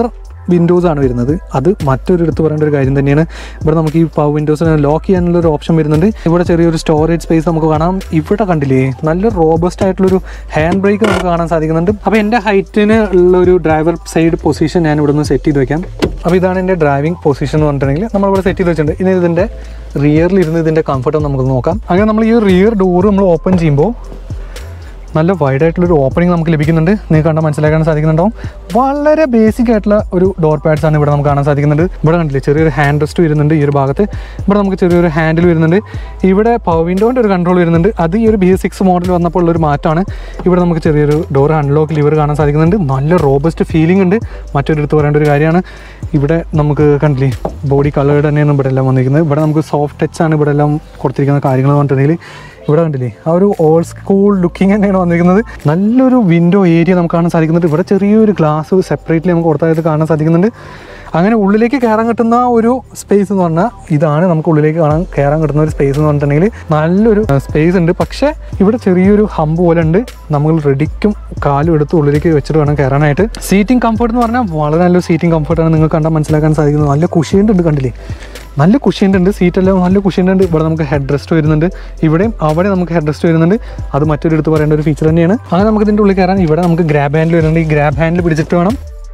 വിൻഡോസ് ആണ് വരുന്നത് അത് മറ്റൊരു എടുത്ത് പറയേണ്ട ഒരു കാര്യം തന്നെയാണ് ഇവിടെ നമുക്ക് ഈ പവർ വിൻഡോസിനെ ലോക്ക് ചെയ്യാനുള്ള ഒരു ഓപ്ഷൻ വരുന്നുണ്ട് ഇവിടെ ചെറിയൊരു സ്റ്റോറേജ് സ്പേസ് നമുക്ക് കാണാം ഇവിടെ കണ്ടില്ലേ നല്ല റോബസ്റ്റ് ആയിട്ടുള്ളൊരു ഹാൻഡ് ബ്രേക്ക് നമുക്ക് കാണാൻ സാധിക്കുന്നുണ്ട് അപ്പോൾ എൻ്റെ ഹൈറ്റിന് ഉള്ള ഒരു ഡ്രൈവർ സൈഡ് പൊസിഷൻ ഞാൻ ഇവിടെ നിന്ന് സെറ്റ് ചെയ്ത് വെക്കാം അപ്പോൾ ഇതാണ് എൻ്റെ ഡ്രൈവിംഗ് പൊസിഷൻ എന്ന് പറഞ്ഞിട്ടുണ്ടെങ്കിൽ നമ്മളിവിടെ സെറ്റ് ചെയ്ത് വെച്ചിട്ടുണ്ട് ഇനി ഇതിൻ്റെ റിയറിൽ ഇരുന്ന് ഇതിൻ്റെ കംഫർട്ട് നമുക്ക് നോക്കാം അങ്ങനെ നമ്മൾ ഈ റിയർ ഡോർ നമ്മൾ ഓപ്പൺ ചെയ്യുമ്പോൾ നല്ല വൈഡ് ആയിട്ടുള്ളൊരു ഓപ്പണിംഗ് നമുക്ക് ലഭിക്കുന്നുണ്ട് നിങ്ങൾക്ക് കണ്ടാൽ മനസ്സിലാക്കാൻ സാധിക്കുന്നുണ്ടാവും വളരെ ബേസിക് ആയിട്ടുള്ള ഒരു ഡോർ പാഡ്സ് ആണ് ഇവിടെ നമുക്ക് കാണാൻ സാധിക്കുന്നുണ്ട് ഇവിടെ കണ്ടില്ലേ ചെറിയൊരു ഹാൻഡ് റെസ്റ്റ് വരുന്നുണ്ട് ഈ ഒരു ഭാഗത്ത് ഇവിടെ നമുക്ക് ചെറിയൊരു ഹാൻഡിൽ വരുന്നുണ്ട് ഇവിടെ പവർ വിൻഡോൻ്റെ ഒരു കൺട്രോൾ വരുന്നുണ്ട് അത് ഈ ഒരു ബി എസ് സിക്സ് മോഡൽ വന്നപ്പോൾ ഉള്ളൊരു മാറ്റമാണ് ഇവിടെ നമുക്ക് ചെറിയൊരു ഡോർ അൺലോക്ക് ലിവർ കാണാൻ സാധിക്കുന്നുണ്ട് നല്ല റോബസ്റ്റ് ഫീലിംഗ് ഉണ്ട് മറ്റൊരു എടുത്ത് പറയേണ്ട ഒരു കാര്യമാണ് ഇവിടെ നമുക്ക് കണ്ടില്ലേ ബോഡി കളേർഡ് തന്നെയാണ് ഇവിടെ എല്ലാം വന്നിരിക്കുന്നത് ഇവിടെ നമുക്ക് സോഫ്റ്റ് ടച്ച് ആണ് ഇവിടെ എല്ലാം കൊടുത്തിരിക്കുന്ന കാര്യങ്ങൾ എന്ന് പറഞ്ഞിട്ടുണ്ടെങ്കിൽ ഇവിടെ കണ്ടില്ലേ ആ ഒരു ഓൾഡ് സ്കൂൾ ലുക്കിംഗ് തന്നെയാണ് വന്നിരിക്കുന്നത് നല്ലൊരു വിൻഡോ ഏരിയ നമുക്ക് കാണാൻ സാധിക്കുന്നുണ്ട് ഇവിടെ ചെറിയൊരു ഗ്ലാസ് സെപ്പറേറ്റ്ലി നമുക്ക് കൊടുത്തായത് കാണാൻ സാധിക്കുന്നുണ്ട് അങ്ങനെ ഉള്ളിലേക്ക് കയറാൻ കിട്ടുന്ന ഒരു സ്പേസ് എന്ന് പറഞ്ഞാൽ ഇതാണ് നമുക്ക് ഉള്ളിലേക്ക് കാണാൻ കയറാൻ കിട്ടുന്ന ഒരു സ്പേസ് എന്ന് പറഞ്ഞിട്ടുണ്ടെങ്കിൽ നല്ലൊരു സ്പേസ് ഉണ്ട് പക്ഷേ ഇവിടെ ചെറിയൊരു ഹമ്പ് പോലെ ഉണ്ട് നമ്മൾ റെഡിക്കും കാലും എടുത്ത് ഉള്ളിലേക്ക് വെച്ചിട്ട് വേണം കയറാനായിട്ട് സീറ്റിംഗ് കംഫർട്ട് എന്ന് പറഞ്ഞാൽ വളരെ നല്ലൊരു സീറ്റിംഗ് കംഫർട്ടാണ് നിങ്ങൾക്ക് കണ്ടാൽ മനസ്സിലാക്കാൻ സാധിക്കുന്നത് നല്ല കുഷിയുണ്ട് ഉണ്ട് കണ്ടില്ലേ നല്ല കുഷ്യൻ്റ് ഉണ്ട് സീറ്റെല്ലാം നല്ല കുഷ്യൻ്റ് ഉണ്ട് ഇവിടെ നമുക്ക് ഹെഡ് റെസ്റ്റ് വരുന്നുണ്ട് ഇവിടെയും അവിടെ നമുക്ക് ഹെഡ് റെസ്റ്റ് വരുന്നുണ്ട് അത് മറ്റൊരു എടുത്ത് പറയേണ്ട ഒരു ഫീച്ചർ തന്നെയാണ് അങ്ങനെ നമുക്ക് ഇതിൻ്റെ ഉള്ളിൽ കയറാൻ ഇവിടെ നമുക്ക് ഗ്രാബ് ഹാൻഡിൽ വരുന്നുണ്ട് ഈ ഗ്രാബ് ഹാൻഡിൽ പിടിച്ചിട്ട് വേണം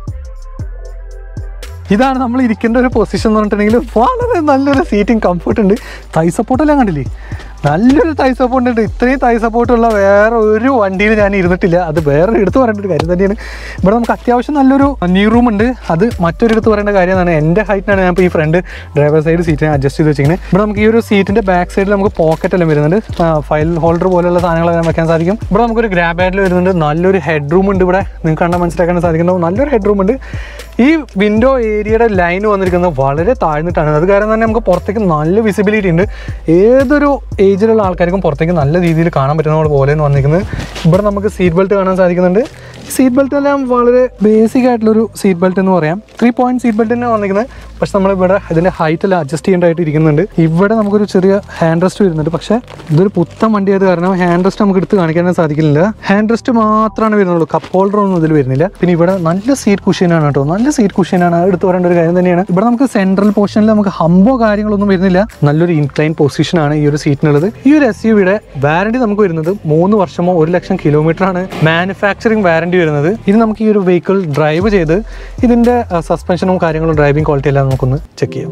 ഇതാണ് നമ്മൾ ഇരിക്കേണ്ട ഒരു പൊസിഷൻ എന്ന് പറഞ്ഞിട്ടുണ്ടെങ്കിൽ വളരെ നല്ലൊരു സീറ്റിംഗ് കംഫർട്ട് ഉണ്ട് തൈ സപ്പോർട്ടെല്ലാം കണ്ടില്ലേ നല്ലൊരു തൈ സപ്പോർട്ട് ഉണ്ട് ഇത്രയും തൈ സപ്പോർട്ടുള്ള വേറെ ഒരു വണ്ടിയിൽ ഞാൻ ഇരുന്നിട്ടില്ല അത് വേറെ എടുത്തു പറയേണ്ട ഒരു കാര്യം തന്നെയാണ് ഇവിടെ നമുക്ക് അത്യാവശ്യം നല്ലൊരു ന്യൂ റൂം ഉണ്ട് അത് മറ്റൊരു എടുത്ത് പറയേണ്ട കാര്യമാണ് എൻ്റെ ഹൈറ്റിനാണ് ഞാൻ ഇപ്പോൾ ഈ front driver side seat adjust ചെയ്ത് വെച്ചിരിക്കുന്നത് ഇവിടെ നമുക്ക് ഈ ഒരു സീറ്റിൻ്റെ ബാക്ക് സൈഡിൽ നമുക്ക് പോക്കറ്റ് എല്ലാം വരുന്നുണ്ട് ഫയൽ ഹോൾഡർ പോലെയുള്ള സാധനങ്ങളെല്ലാം വെക്കാൻ സാധിക്കും ഇവിടെ നമുക്കൊരു ഗ്രാബ് ഹാൻഡിൽ വരുന്നുണ്ട് നല്ലൊരു ഹെഡ് റൂം ഉണ്ട് ഇവിടെ നിങ്ങൾക്ക് കണ്ടാൽ മനസ്സിലാക്കാൻ സാധിക്കുന്നുണ്ടാവും നല്ലൊരു ഹെഡ് റൂം ഉണ്ട് ഈ വിൻഡോ ഏരിയയുടെ ലൈൻ വന്നിരിക്കുന്നത് വളരെ താഴ്ന്നിട്ടാണ് അത് കാരണം തന്നെ നമുക്ക് പുറത്തേക്ക് നല്ല വിസിബിലിറ്റി ഉണ്ട് ഏതൊരു ഏജിലുള്ള ആൾക്കാർക്കും പുറത്തേക്ക് നല്ല രീതിയിൽ കാണാൻ പറ്റുന്ന പോലെ വന്നിരിക്കുന്നത് ഇവിടെ നമുക്ക് സീറ്റ് ബെൽറ്റ് കാണാൻ സാധിക്കുന്നുണ്ട് സീറ്റ് ബെൽറ്റ് എല്ലാം വളരെ ബേസിക് ആയിട്ടുള്ളൊരു സീറ്റ് ബെൽറ്റ് എന്ന് പറയാം ത്രീ പോയിന്റ് സീറ്റ് ബെൽറ്റ് തന്നെ വന്നിരിക്കുന്നത് പക്ഷെ നമ്മൾ ഇവിടെ ഇതിൻ്റെ ഹൈറ്റ് എല്ലാം അഡ്ജസ്റ്റ് ചെയ്യേണ്ടതായിട്ട് ഇരിക്കുന്നുണ്ട് ഇവിടെ നമുക്കൊരു ചെറിയ ഹാൻഡ് റെസ്റ്റ് വരുന്നുണ്ട് പക്ഷേ ഇതൊരു പുത്തൻ വണ്ടി ആയത് കാരണം ഹാൻഡ് റെസ്റ്റ് നമുക്ക് എടുത്ത് കാണിക്കാനേ സാധിക്കില്ല ഹാൻഡ് റെസ്റ്റ് മാത്രമാണ് വരുന്നുള്ളൂ കപ്പ് ഹോൾഡർ ഒന്നും ഇതിൽ വരുന്നില്ല പിന്നെ ഇവിടെ നല്ല സീറ്റ് കുഷ്യനാണ് കേട്ടോ നല്ല സീറ്റ് കുഷ്യനാണ് എടുത്ത് പറയേണ്ട ഒരു കാര്യം തന്നെയാണ് ഇവിടെ നമുക്ക് സെൻട്രൽ പോർഷനിൽ നമുക്ക് ഹമ്പോ കാര്യങ്ങളൊന്നും വരുന്നില്ല നല്ലൊരു ഇൻക്ലൈൻ പൊസിഷനാണ് ഈ ഒരു സീറ്റിനുള്ളത് ഈ ഒരു എസ് യുടെ വാറണ്ടി നമുക്ക് വരുന്നത് മൂന്ന് വർഷമോ ഒരു ലക്ഷം കിലോമീറ്റർ ആണ് മാനുഫാക്ചറിങ് വാറണ്ടി വരുന്നത് ഇനി നമുക്ക് ഈ ഒരു വെഹിക്കിൾ ഡ്രൈവ് ചെയ്ത് ഇതിന്റെ സസ്പെൻഷനും കാര്യങ്ങളും ഡ്രൈവിംഗ് ക്വാളിറ്റി എല്ലാം നമുക്കൊന്ന് ചെക്ക് ചെയ്യാം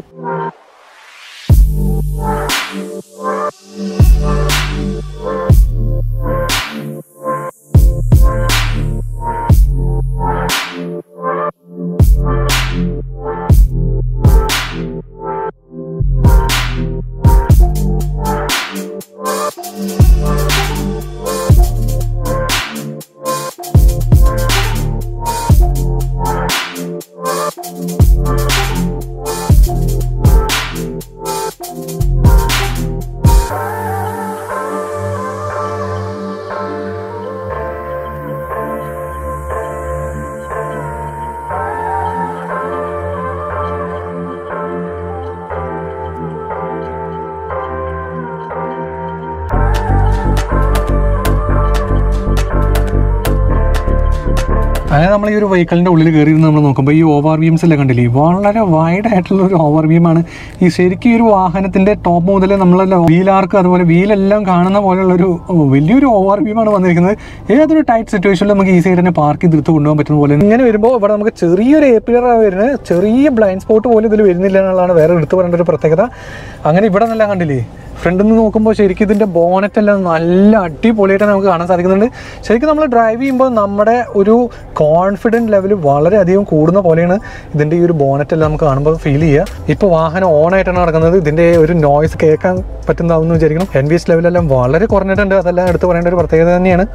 അങ്ങനെ നമ്മൾ ഈ ഒരു വെഹിക്കിളിൻ്റെ ഉള്ളിൽ കയറി ഇരുന്ന് നമ്മൾ നോക്കുമ്പോൾ ഈ ഓവർ വീംസ് എല്ലാം കണ്ടില്ലേ വളരെ വൈഡ് ആയിട്ടുള്ള ഒരു ഓവർ വീമാണ് ഈ ശരിക്കും ഈ ഒരു വാഹനത്തിൻ്റെ ടോപ്പ് മുതൽ നമ്മളെല്ലാം വീലാർക്ക് അതുപോലെ വീലെല്ലാം കാണുന്ന പോലെയുള്ള ഒരു വലിയൊരു ഓവർ വീമാണ് വന്നിരിക്കുന്നത് ഏതൊരു ടൈറ്റ് സിറ്റുവേഷനിൽ നമുക്ക് ഈസി ആയിട്ട് തന്നെ പാർക്ക് ചെയ്ത് എടുത്ത് കൊണ്ടുപോകാൻ പറ്റുന്ന പോലെ ഇങ്ങനെ വരുമ്പോൾ ഇവിടെ നമുക്ക് ചെറിയൊരു ഏപ്പിയറാണ് വരുന്നത് ചെറിയ ബ്ലൈൻഡ് സ്പോട്ട് പോലും ഇതിൽ വരുന്നില്ല എന്നുള്ളതാണ് വേറെ എടുത്തു പറയേണ്ട ഒരു പ്രത്യേകത അങ്ങനെ ഇവിടെ നല്ല കണ്ടില്ലേ ഫ്രണ്ടിൽ നിന്ന് നോക്കുമ്പോൾ ശരിക്കും ഇതിൻ്റെ ബോണറ്റ് എല്ലാം നല്ല അടിപൊളിയായിട്ട് നമുക്ക് കാണാൻ സാധിക്കുന്നുണ്ട് ശരിക്കും നമ്മൾ ഡ്രൈവ് ചെയ്യുമ്പോൾ നമ്മുടെ ഒരു കോൺഫിഡൻറ്റ് ലെവൽ വളരെയധികം കൂടുന്ന പോലെയാണ് ഇതിൻ്റെ ഈ ഒരു ബോണറ്റ് എല്ലാം നമുക്ക് കാണുമ്പോൾ ഫീൽ ചെയ്യുക ഇപ്പോൾ വാഹനം ഓൺ ആയിട്ടാണ് നടക്കുന്നത് ഇതിൻ്റെ ഒരു നോയ്സ് കേൾക്കാൻ പറ്റുന്നതാവുമെന്ന് വിചാരിക്കണം എൻ ബി എസ് ലെവലെല്ലാം വളരെ കുറഞ്ഞിട്ടുണ്ട് അതെല്ലാം എടുത്ത് പറയേണ്ട ഒരു പ്രത്യേകത തന്നെയാണ്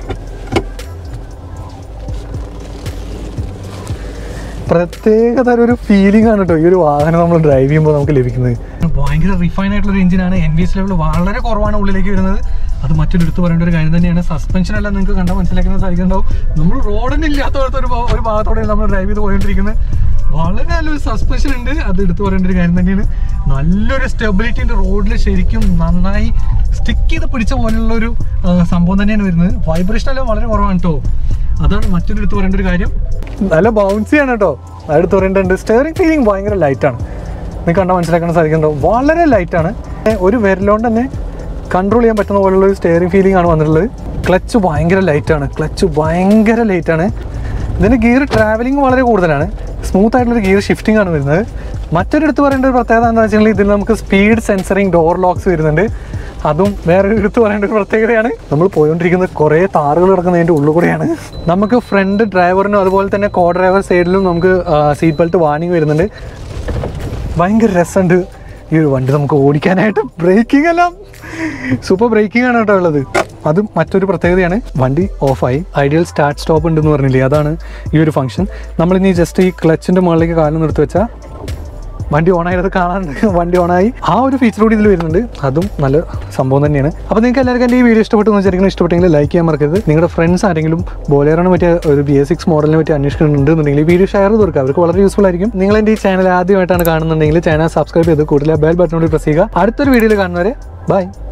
പ്രത്യേക തരം ഒരു ഫീലിംഗ് ആണ് കേട്ടോ ഈ ഒരു വാഹനം നമ്മൾ ഡ്രൈവ് ചെയ്യുമ്പോൾ നമുക്ക് ലഭിക്കുന്നത് ഭയങ്കര റിഫൈൻ ആയിട്ടുള്ള ഒരു എഞ്ചിനാണ് എൻ ബി എസ് ലെവൽ വളരെ കുറവാണ് ഉള്ളിലേക്ക് വരുന്നത് അത് മറ്റൊരു എടുത്ത് പറയേണ്ട ഒരു കാര്യം തന്നെയാണ് സസ്പെൻഷൻ എല്ലാം നിങ്ങൾക്ക് കണ്ടാൽ മനസ്സിലാക്കാൻ സാധിക്കുന്നുണ്ടാവും നമ്മൾ റോഡിന് ഇല്ലാത്തവർക്ക് ഒരു ഭാ- ഒരു ഭാഗത്തോടെ നമ്മൾ ഡ്രൈവ് ചെയ്ത് പോയിക്കൊണ്ടിരിക്കുന്നത് വളരെ നല്ലൊരു സസ്പെൻഷൻ ഉണ്ട് അത് എടുത്തു പറയേണ്ട ഒരു കാര്യം തന്നെയാണ് നല്ലൊരു സ്റ്റെബിലിറ്റി ഉണ്ട് റോഡിൽ ശരിക്കും നന്നായി സ്റ്റിക്ക് ചെയ്ത് പിടിച്ച പോലുള്ള ഒരു ആ, സംഭവം തന്നെയാണ് വരുന്നത് വൈബ്രേഷൻ എല്ലാം വളരെ കുറവാണ് കേട്ടോ അതാണ് മറ്റൊരു എടുത്ത് പറയേണ്ട ഒരു കാര്യം നല്ല ബൗൺസി ആണ് കേട്ടോ അടുത്ത് പറയേണ്ടതുണ്ട് സ്റ്റിയറിംഗ് ഫീലിംഗ് ഭയങ്കര ലൈറ്റാണ് നിങ്ങൾക്ക് കണ്ടാൽ മനസ്സിലാക്കാൻ സാധിക്കുന്നുണ്ടോ വളരെ ലൈറ്റാണ് ഒരു വിരലോണ്ട് തന്നെ കൺട്രോൾ ചെയ്യാൻ പറ്റുന്ന പോലുള്ള ഒരു സ്റ്റിയറിംഗ് ഫീലിംഗ് ആണ് വന്നിട്ടുള്ളത് ക്ലച്ച് ഭയങ്കര ലൈറ്റാണ് ക്ലച്ച് ഭയങ്കര ലൈറ്റാണ് ഇതിൻ്റെ ഗിയർ ട്രാവലിംഗ് വളരെ കൂടുതലാണ് സ്മൂത്ത് ആയിട്ടുള്ളൊരു ഗിയർ ഷിഫ്റ്റിംഗ് ആണ് വരുന്നത് മറ്റൊരു എടുത്ത് പറയേണ്ട ഒരു പ്രത്യേകത എന്താ വെച്ചിട്ടുണ്ടെങ്കിൽ ഇതിൽ നമുക്ക് സ്പീഡ് സെൻസറിങ് ഡോർ ലോക്സ് വരുന്നുണ്ട് അതും വേറെ എടുത്ത് പറയേണ്ട ഒരു പ്രത്യേകതയാണ് നമ്മൾ പോയോണ്ടിരിക്കുന്നത് കുറേ താറുകൾ കിടക്കുന്നതിൻ്റെ ഉള്ളിൽ കൂടെയാണ് നമുക്ക് ഫ്രണ്ട് ഡ്രൈവറിനും അതുപോലെ തന്നെ കോ ഡ്രൈവർ സൈഡിലും നമുക്ക് സീറ്റ് ബെൽറ്റ് വാണിംഗ് വരുന്നുണ്ട് ഭയങ്കര രസമുണ്ട് ഈ ഒരു വണ്ടി നമുക്ക് ഓടിക്കാനായിട്ട് ബ്രേക്കിംഗ് എല്ലാം സൂപ്പർ ബ്രേക്കിംഗ് ആണ് കേട്ടോ ഉള്ളത് അതും മറ്റൊരു പ്രത്യേകതയാണ് വണ്ടി ഓഫായി ഐഡിയൽ സ്റ്റാർട്ട് സ്റ്റോപ്പ് ഉണ്ടെന്ന് പറഞ്ഞില്ലേ അതാണ് ഈ ഒരു ഫംഗ്ഷൻ നമ്മളിനി ജസ്റ്റ് ഈ ക്ലച്ചിൻ്റെ മുകളിലേക്ക് കാലം നിർത്തി വെച്ചാൽ വണ്ടി ഓൺ ആയത് കാണാൻ വണ്ടി ഓണായി ആ ഒരു ഫീച്ചർ കൂടി ഇതിൽ വരുന്നുണ്ട് അതും നല്ല സംഭവം തന്നെയാണ് അപ്പോൾ നിങ്ങൾക്ക് എല്ലാവർക്കും എൻ്റെ ഈ വീഡിയോ ഇഷ്ടപ്പെട്ടു എന്ന് വിചാരിക്കുന്നത് ഇഷ്ടപ്പെട്ടെങ്കിൽ ലൈക്ക് ചെയ്യാൻ മറക്കരുത് നിങ്ങളുടെ ഫ്രണ്ട്സ് ആരെങ്കിലും ബോലേറിനെ പറ്റിയ ഒരു ബി എസ് സിക്സ് മോഡലിനെ പറ്റി അന്വേഷിക്കുന്നുണ്ടെന്നുണ്ടെങ്കിൽ ഈ വീഡിയോ ഷെയർ ചെയ്ത് കൊടുക്കുക അവർക്ക് വളരെ യൂസ്ഫുൾ ആയിരിക്കും നിങ്ങൾ എൻ്റെ ഈ ചാനൽ ആദ്യമായിട്ടാണ് കാണുന്നുണ്ടെങ്കിൽ ചാനൽ സബ്സ്ക്രൈബ് ചെയ്ത് കൂടുതൽ ബെൽ ബട്ടൺ കൂടി പ്രസ് ചെയ്യുക അടുത്തൊരു വീഡിയോയിൽ കാണുന്നവരെ ബൈ